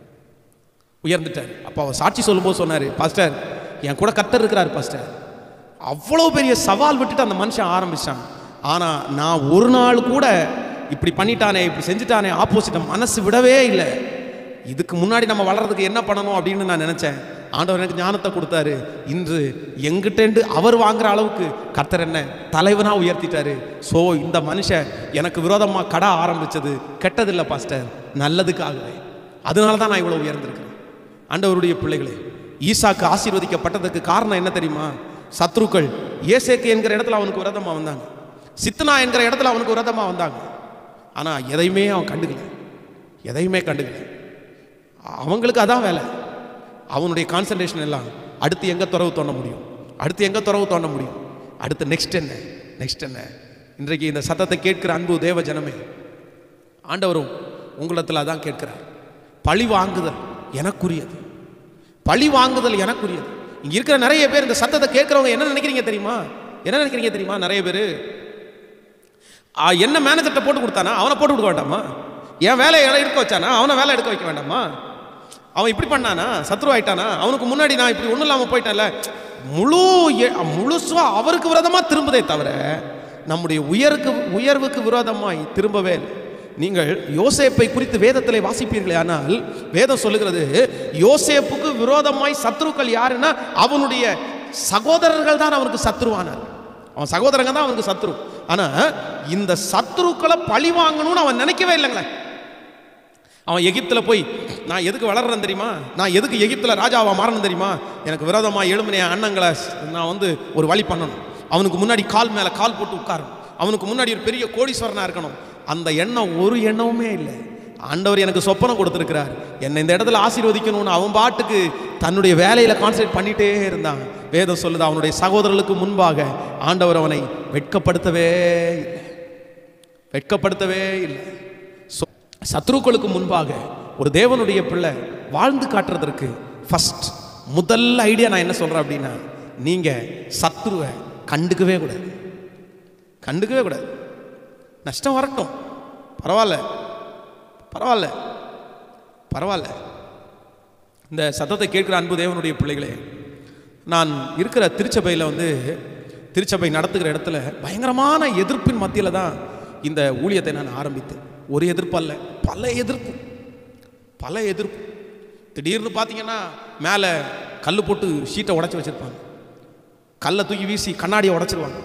உயர்ந்துட்டார் அப்போ அவர் சாட்சி சொல்லும்போது சொன்னார் பாஸ்டர் என் கூட கத்தர் இருக்கிறார் பாஸ்டர் அவ்வளோ பெரிய சவால் விட்டுட்டு அந்த மனுஷன் ஆரம்பிச்சான் ஆனால் நான் ஒரு நாள் கூட இப்படி பண்ணிட்டானே இப்படி செஞ்சுட்டானே ஆப்போசிட்டை மனசு விடவே இல்லை இதுக்கு முன்னாடி நம்ம வளர்றதுக்கு என்ன பண்ணணும் அப்படின்னு நான் நினச்சேன் ஆண்டவர் எனக்கு ஞானத்தை கொடுத்தாரு இன்று எங்கிட்டேண்டு அவர் வாங்குற அளவுக்கு கர்த்தர் என்ன தலைவனாக உயர்த்திட்டாரு ஸோ இந்த மனுஷன் எனக்கு விரோதமாக கடை ஆரம்பிச்சது கெட்டதில்லை பாஸ்டர் நல்லதுக்காகவே அதனால தான் நான் இவ்வளோ உயர்ந்திருக்கிறேன் ஆண்டவருடைய பிள்ளைகளே ஈசாக்கு ஆசீர்வதிக்கப்பட்டதுக்கு காரணம் என்ன தெரியுமா சத்ருக்கள் ஏசேக்கு என்கிற இடத்துல அவனுக்கு விரதமாக வந்தாங்க சித்தனா என்கிற இடத்துல அவனுக்கு விரதமாக வந்தாங்க ஆனால் எதையுமே அவன் கண்டுக்கல எதையுமே கண்டுக்கல அவங்களுக்கு அதான் வேலை அவனுடைய கான்சன்ட்ரேஷன் எல்லாம் அடுத்து எங்கே துறவு தோண்ட முடியும் அடுத்து எங்கே துறவு தோண்ட முடியும் அடுத்து நெக்ஸ்ட் என்ன நெக்ஸ்ட் என்ன இன்றைக்கு இந்த சத்தத்தை கேட்கிற அன்பு தேவ ஜனமே ஆண்டவரும் உங்களிடத்தில் அதான் கேட்கிறார் பழி வாங்குதல் எனக்குரியது பழி வாங்குதல் எனக்குரியது இங்க இருக்கிற நிறைய பேர் இந்த சத்தத்தை கேட்கிறவங்க என்ன நினைக்கிறீங்க தெரியுமா என்ன நினைக்கிறீங்க தெரியுமா நிறைய பேர் என்ன மேனேஜர்கிட்ட போட்டு கொடுத்தானா அவனை போட்டு கொடுக்க வேண்டாமா என் வேலையை எல்லாம் எடுக்க வச்சானா அவனை வேலை எடுக்க வைக்க வேண்டாமா அவன் இப்படி பண்ணானா சத்ரு ஆயிட்டானா அவனுக்கு முன்னாடி நான் இப்படி ஒன்றும் இல்லாமல் போயிட்டேன்ல முழு எ- முழுசா அவருக்கு விரோதமாக திரும்புதே தவிர நம்முடைய உயருக்கு உயர்வுக்கு விரோதமாய் திரும்பவே இல்லை நீங்கள் யோசேப்பை குறித்து வேதத்தில் வாசிப்பீர்களே ஆனால் வேதம் சொல்லுகிறது யோசேப்புக்கு விரோதமாய் சத்ருக்கள் யாருன்னா அவனுடைய சகோதரர்கள் தான் அவனுக்கு சத்ருவானார் அவன் சகோதரங்க தான் அவனுக்கு சத்ரு ஆனா இந்த சத்ருக்களை பழி வாங்கணும்னு அவன் நினைக்கவே இல்லைங்களே அவன் எகிப்தில் போய் நான் எதுக்கு வளர்றேன் தெரியுமா நான் எதுக்கு எகிப்தில் ராஜாவா மாறணும் தெரியுமா எனக்கு விரோதமாக எழுமின என் அண்ணங்களை நான் வந்து ஒரு வழி பண்ணணும் அவனுக்கு முன்னாடி கால் மேலே கால் போட்டு உட்காரணும் அவனுக்கு முன்னாடி ஒரு பெரிய கோடீஸ்வரனாக இருக்கணும் அந்த எண்ணம் ஒரு எண்ணமுமே இல்லை ஆண்டவர் எனக்கு சொப்பனம் கொடுத்துருக்கிறார் என்னை இந்த இடத்துல ஆசீர்வதிக்கணும்னு அவன் பாட்டுக்கு தன்னுடைய வேலையில் கான்சென்ட்ரேட் பண்ணிட்டே இருந்தான் வேதம் சொல்லுது அவனுடைய சகோதரர்களுக்கு முன்பாக ஆண்டவர் அவனை வெட்கப்படுத்தவே இல்லை வெட்கப்படுத்தவே இல்லை சொ- சத்ருக்களுக்கு முன்பாக ஒரு தேவனுடைய பிள்ளை வாழ்ந்து காட்டுறதற்கு ஃபர்ஸ்ட் முதல் ஐடியா நான் என்ன சொல்றேன் அப்படின்னா நீங்க சத்ருவை கண்டுக்கவே கூடாது கண்டுக்கவே கூடாது நஷ்டம் வரட்டும் பரவாயில்ல பரவாயில்ல பரவாயில்ல இந்த சத்தத்தை கேட்கிற அன்பு தேவனுடைய பிள்ளைகளே நான் இருக்கிற திருச்சபையில் வந்து திருச்சபை நடத்துகிற இடத்துல பயங்கரமான எதிர்ப்பின் மத்தியில் தான் இந்த ஊழியத்தை நான் ஆரம்பித்தேன் ஒரு எதிர்ப்பு அல்ல பல எதிர்ப்பு பல எதிர்ப்பு திடீர்னு பார்த்தீங்கன்னா மேலே கல் போட்டு ஷீட்டை உடைச்சி வச்சிருப்பாங்க கல்லை தூக்கி வீசி கண்ணாடியை உடைச்சிருவாங்க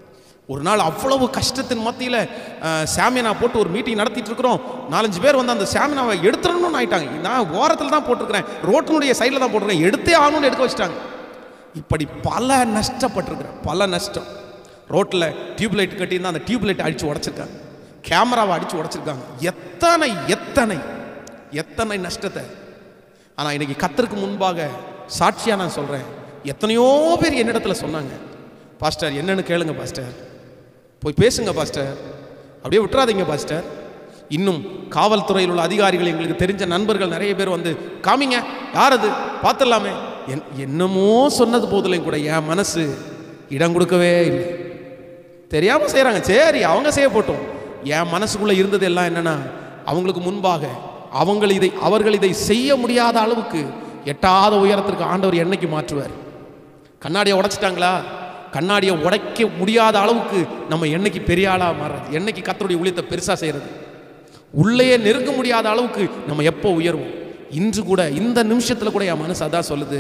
ஒரு நாள் அவ்வளவு கஷ்டத்தின் மத்தியில் சாமியனா போட்டு ஒரு மீட்டிங் நடத்திட்டு இருக்கிறோம் நாலஞ்சு பேர் வந்து அந்த சாமியனாவை எடுத்துடணும்னு ஆயிட்டாங்க நான் ஓரத்தில் தான் போட்டிருக்கிறேன் ரோட்டினுடைய சைடில் தான் போட்டிருக்கேன் எடுத்தே ஆகணும்னு எடுக்க வச்சிட்டாங்க இப்படி பல நஷ்டப்பட்டிருக்கிறேன் பல நஷ்டம் ரோட்டில் டியூப்லைட் கட்டியிருந்தா அந்த டியூப்லைட் அடித்து உடைச்சிருக்காங்க கேமராவை அடித்து உடைச்சிருக்காங்க எத்தனை எத்தனை எத்தனை நஷ்டத்தை ஆனால் இன்னைக்கு கத்தருக்கு முன்பாக சாட்சியாக நான் சொல்கிறேன் எத்தனையோ பேர் என்னிடத்துல சொன்னாங்க பாஸ்டர் என்னன்னு கேளுங்க பாஸ்டர் போய் பேசுங்க பாஸ்டர் அப்படியே விட்டுறாதீங்க பாஸ்டர் இன்னும் காவல்துறையில் உள்ள அதிகாரிகள் எங்களுக்கு தெரிஞ்ச நண்பர்கள் நிறைய பேர் வந்து காமிங்க யார் அது பார்த்துடலாமே என் என்னமோ சொன்னது போதிலையும் கூட என் மனசு இடம் கொடுக்கவே இல்லை தெரியாமல் செய்கிறாங்க சரி அவங்க செய்ய போட்டோம் என் மனசுக்குள்ளே இருந்தது எல்லாம் என்னன்னா அவங்களுக்கு முன்பாக அவங்க இதை அவர்கள் இதை செய்ய முடியாத அளவுக்கு எட்டாத உயரத்திற்கு ஆண்டவர் என்னைக்கு மாற்றுவார் கண்ணாடியை உடைச்சிட்டாங்களா கண்ணாடியை உடைக்க முடியாத அளவுக்கு நம்ம என்னைக்கு பெரிய ஆளாக மாறுறது என்னைக்கு கத்தருடைய ஊழியத்தை பெருசாக செய்கிறது உள்ளேயே நெருங்க முடியாத அளவுக்கு நம்ம எப்போ உயர்வோம் இன்று கூட இந்த நிமிஷத்தில் கூட என் மனசு அதான் சொல்லுது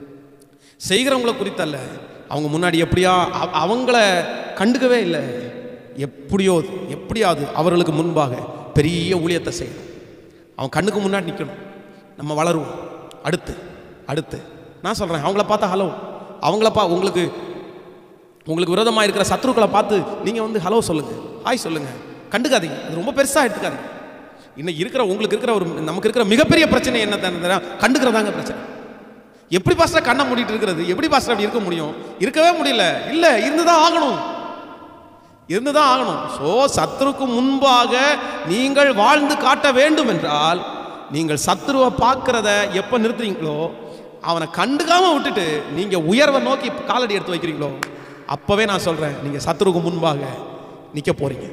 செய்கிறவங்கள குறித்தல்ல அவங்க முன்னாடி எப்படியா அவ- அவங்கள கண்டுக்கவே இல்லை எப்படியோ எப்படியாவது அவர்களுக்கு முன்பாக பெரிய ஊழியத்தை செய்யணும் அவன் கண்ணுக்கு முன்னாடி நிற்கணும் நம்ம வளருவோம் அடுத்து அடுத்து நான் சொல்கிறேன் அவங்கள பார்த்தா ஹலோ அவங்கள பா உங்களுக்கு உங்களுக்கு விரோதமாக இருக்கிற சத்ருக்களை பார்த்து நீங்கள் வந்து ஹலோ சொல்லுங்கள் ஹாய் சொல்லுங்கள் கண்டுக்காதீங்க அது ரொம்ப பெருசாக எடுத்துக்காதீங்க இன்னைக்கு இருக்கிற உங்களுக்கு இருக்கிற ஒரு நமக்கு இருக்கிற மிகப்பெரிய பிரச்சனை என்ன தெரியுமா? கண்டுக்கிறதாங்க பிரச்சனை எப்படி பாஸ்டர் கண்ணை மூடிட்டு இருக்கிறது எப்படி பாஸ்டர் அப்படி இருக்க முடியும் இருக்கவே முடியல இல்லை இருந்துதான் ஆகணும் இருந்துதான் ஆகணும் ஸோ சத்ருக்கு முன்பாக நீங்கள் வாழ்ந்து காட்ட வேண்டும் என்றால் நீங்கள் சத்ருவை பார்க்கிறத எப்போ நிறுத்துறீங்களோ அவனை கண்டுக்காம விட்டுட்டு நீங்க உயர்வை நோக்கி காலடி எடுத்து வைக்கிறீங்களோ அப்பவே நான் சொல்றேன் நீங்க சத்ருக்கு முன்பாக நிக்க போறீங்க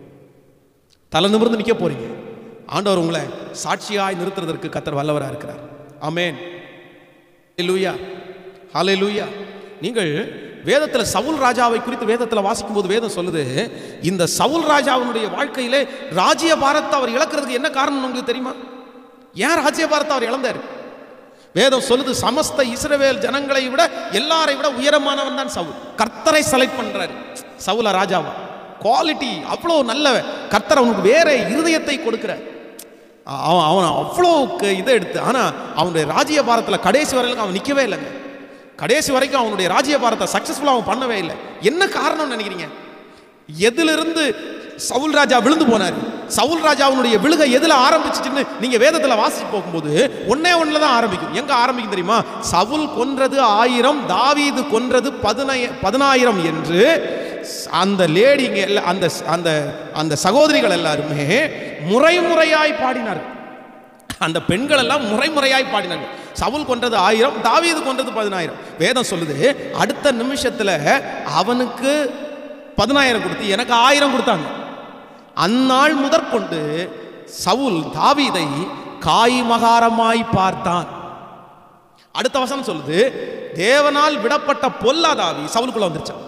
தலை நிமிர்ந்து நிக்க போறீங்க ஆண்டவர் உங்களை சாட்சியாய் நிறுத்துறதற்கு கத்தர் வல்லவரா இருக்கிறார் ஆமென் ஹalleluya ஹalleluya நீங்கள் வேதத்தில் சவுல் ராஜாவை குறித்து வேதத்தில் வாசிக்கும் போது வேதம் சொல்லுது இந்த சவுல் ராஜாவினுடைய வாழ்க்கையிலே ராஜ்ய பாரத்தை அவர் இழக்கிறதுக்கு என்ன காரணம் உங்களுக்கு தெரியுமா ஏன் ராஜ்ய பாரத்தை அவர் இழந்தார் வேதம் சொல்லுது சமஸ்த இஸ்ரவேல் ஜனங்களை விட எல்லாரை விட உயரமானவன் தான் சவுல் கர்த்தரை செலக்ட் பண்றாரு சவுல ராஜாவா குவாலிட்டி அவ்வளோ நல்ல கர்த்தர் அவனுக்கு வேற இருதயத்தை கொடுக்கிறார் அவன் அவன் அவ்வளோ க- இதை எடுத்து ஆனால் அவனுடைய ராஜ்ய பாரத்தில் கடைசி வரைக்கும் அவன் நிற்கவே இல்லைங்க கடைசி வரைக்கும் அவனுடைய ராஜ்ய பாரத்தை சக்ஸஸ்ஃபுல்லாக அவன் பண்ணவே இல்லை என்ன காரணம்னு நினைக்கிறீங்க எதிலிருந்து சவுல் ராஜா விழுந்து போனார் சவுல் ராஜாவுடைய விழுகை எதுல ஆரம்பிச்சுச்சுன்னு நீங்க வேதத்துல வாசிச்சு போகும்போது ஒன்னே ஒண்ணுல தான் ஆரம்பிக்கும் எங்க ஆரம்பிக்கும் தெரியுமா சவுல் கொன்றது ஆயிரம் தாவீது கொன்றது பதினாய பதினாயிரம் என்று அந்த லேடிங்க எல்லாம் அந்த அந்த அந்த சகோதரிகள் எல்லாருமே முறை முறையாய் பாடினார்கள் அந்த பெண்கள் எல்லாம் முறைமுறையாய் பாடினார்கள் சவுல் கொன்றது ஆயிரம் தாவீது கொன்றது பதினாயிரம் வேதம் சொல்லுது அடுத்த நிமிஷத்துல அவனுக்கு பதினாயிரம் கொடுத்து எனக்கு ஆயிரம் கொடுத்தாங்க அந்நாள் முதற்கொண்டு சவுல் தாவீதை காய்மகாரமாய் பார்த்தான் அடுத்த வசனம் சொல்லுது தேவனால் விடப்பட்ட பொல்லாதாவி சவுலுக்குள்ள வந்துருச்சான்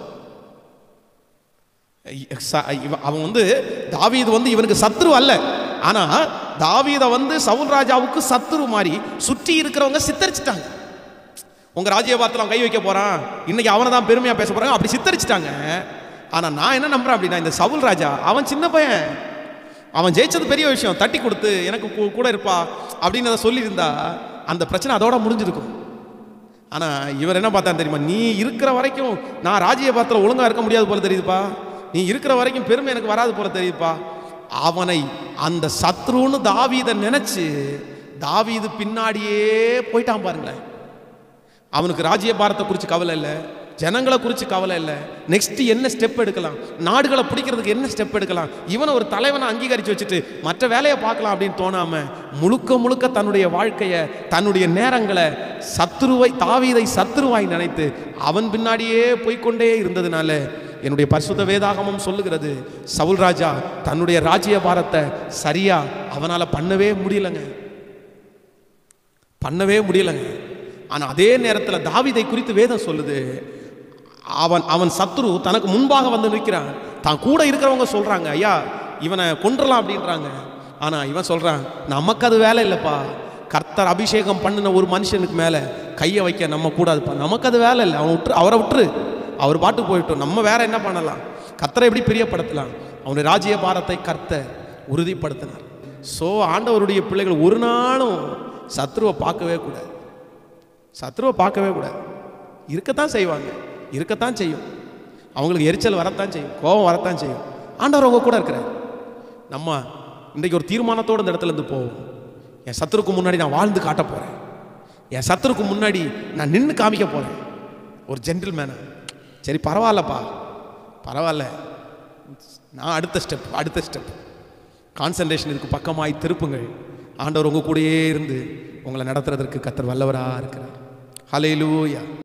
ச- இவ- அவன் வந்து தாவீது வந்து இவனுக்கு சத்ரு அல்ல ஆனா தாவீதை வந்து சவுல் ராஜாவுக்கு சத்ரு மாதிரி சுற்றி இருக்கிறவங்க சித்தரிச்சிட்டாங்க உங்க ராஜ்யபாரத்தில் அவன் கை வைக்க போறான் இன்னைக்கு அவனை தான் பெருமையா பேச போறாங்க அப்படி சித்தரிச்சிட்டாங்க ஆனா நான் என்ன நம்புறேன் அப்படின்னா இந்த சவுல் ராஜா அவன் சின்ன பையன் அவன் ஜெயிச்சது பெரிய விஷயம் தட்டி கொடுத்து எனக்கு கூ- கூட இருப்பா அப்படின்னு அதை சொல்லியிருந்தா அந்த பிரச்சனை அதோட முடிஞ்சிருக்கும் ஆனால் இவர் என்ன பார்த்தா தெரியுமா நீ இருக்கிற வரைக்கும் நான் ராஜ்யபாரத்தில் ஒழுங்காக இருக்க முடியாது போல தெரியுதுப்பா நீ இருக்கிற வரைக்கும் பெருமை எனக்கு வராது போல தெரியுதுப்பா அவனை அந்த சத்ருன்னு தாவீதை நினைச்சு தாவீது பின்னாடியே போயிட்டான் பாருங்களேன் அவனுக்கு ராஜ்யபாரத்தை குறித்து கவலை இல்லை ஜனங்களை குறித்து கவலை இல்லை நெக்ஸ்ட் என்ன ஸ்டெப் எடுக்கலாம் நாடுகளை பிடிக்கிறதுக்கு என்ன ஸ்டெப் எடுக்கலாம் இவனை ஒரு தலைவனை அங்கீகரித்து வச்சுட்டு மற்ற வேலையை பார்க்கலாம் அப்படின்னு தோணாம முழுக்க முழுக்க தன்னுடைய வாழ்க்கையை தன்னுடைய நேரங்களை சத்துருவை தாவீதை சத்துருவாய் நினைத்து அவன் பின்னாடியே போய்க்கொண்டே இருந்ததுனால என்னுடைய பரிசுத்த வேதாகமம் சொல்லுகிறது சவுல் ராஜா தன்னுடைய ராஜ்யபாரத்தை சரியா அவனால பண்ணவே முடியலங்க பண்ணவே முடியலங்க ஆனால் அதே நேரத்தில் தாவீதை குறித்து வேதம் சொல்லுது அவன் அவன் சத்ரு தனக்கு முன்பாக வந்து நிற்கிறான் தான் கூட இருக்கிறவங்க சொல்கிறாங்க ஐயா இவனை கொன்றலாம் அப்படின்றாங்க ஆனால் இவன் சொல்கிறான் நமக்கு அது வேலை இல்லைப்பா கர்த்தர் அபிஷேகம் பண்ணின ஒரு மனுஷனுக்கு மேலே கையை வைக்க நம்ம கூடாதுப்பா நமக்கு அது வேலை இல்லை அவன் விட்டுரு அவரை விட்டுரு அவர் பாட்டுக்கு போயிட்டோம் நம்ம வேற என்ன பண்ணலாம் கர்த்தரை எப்படி பிரியப்படுத்தலாம் அவனுடைய ராஜ்ய பாரத்தை கர்த்தர் உறுதிப்படுத்தினார் ஸோ ஆண்டவருடைய பிள்ளைகள் ஒரு நாளும் சத்ருவை பார்க்கவே கூடாது சத்ருவை பார்க்கவே கூடாது இருக்கத்தான் செய்வாங்க இருக்கத்தான் செய்யும் அவங்களுக்கு எரிச்சல் வரத்தான் செய்யும் கோபம் வரத்தான் செய்யும் ஆண்டவர் அவங்க கூட இருக்கிறார் நம்ம இன்றைக்கு ஒரு தீர்மானத்தோடு இந்த இடத்துல இருந்து போவோம் என் சத்துருக்கு முன்னாடி நான் வாழ்ந்து காட்ட போகிறேன் என் சத்துருக்கு முன்னாடி நான் நின்று காமிக்க போகிறேன் ஒரு ஜென்டில் மேனை சரி பரவாயில்லப்பா பரவாயில்ல நான் அடுத்த ஸ்டெப் அடுத்த ஸ்டெப் கான்சன்ட்ரேஷன் இதுக்கு பக்கமாய் திருப்புங்கள் ஆண்டவர் உங்க கூடயே இருந்து உங்களை நடத்துறதற்கு கத்தர் வல்லவராக இருக்கிறார் ஹalleluya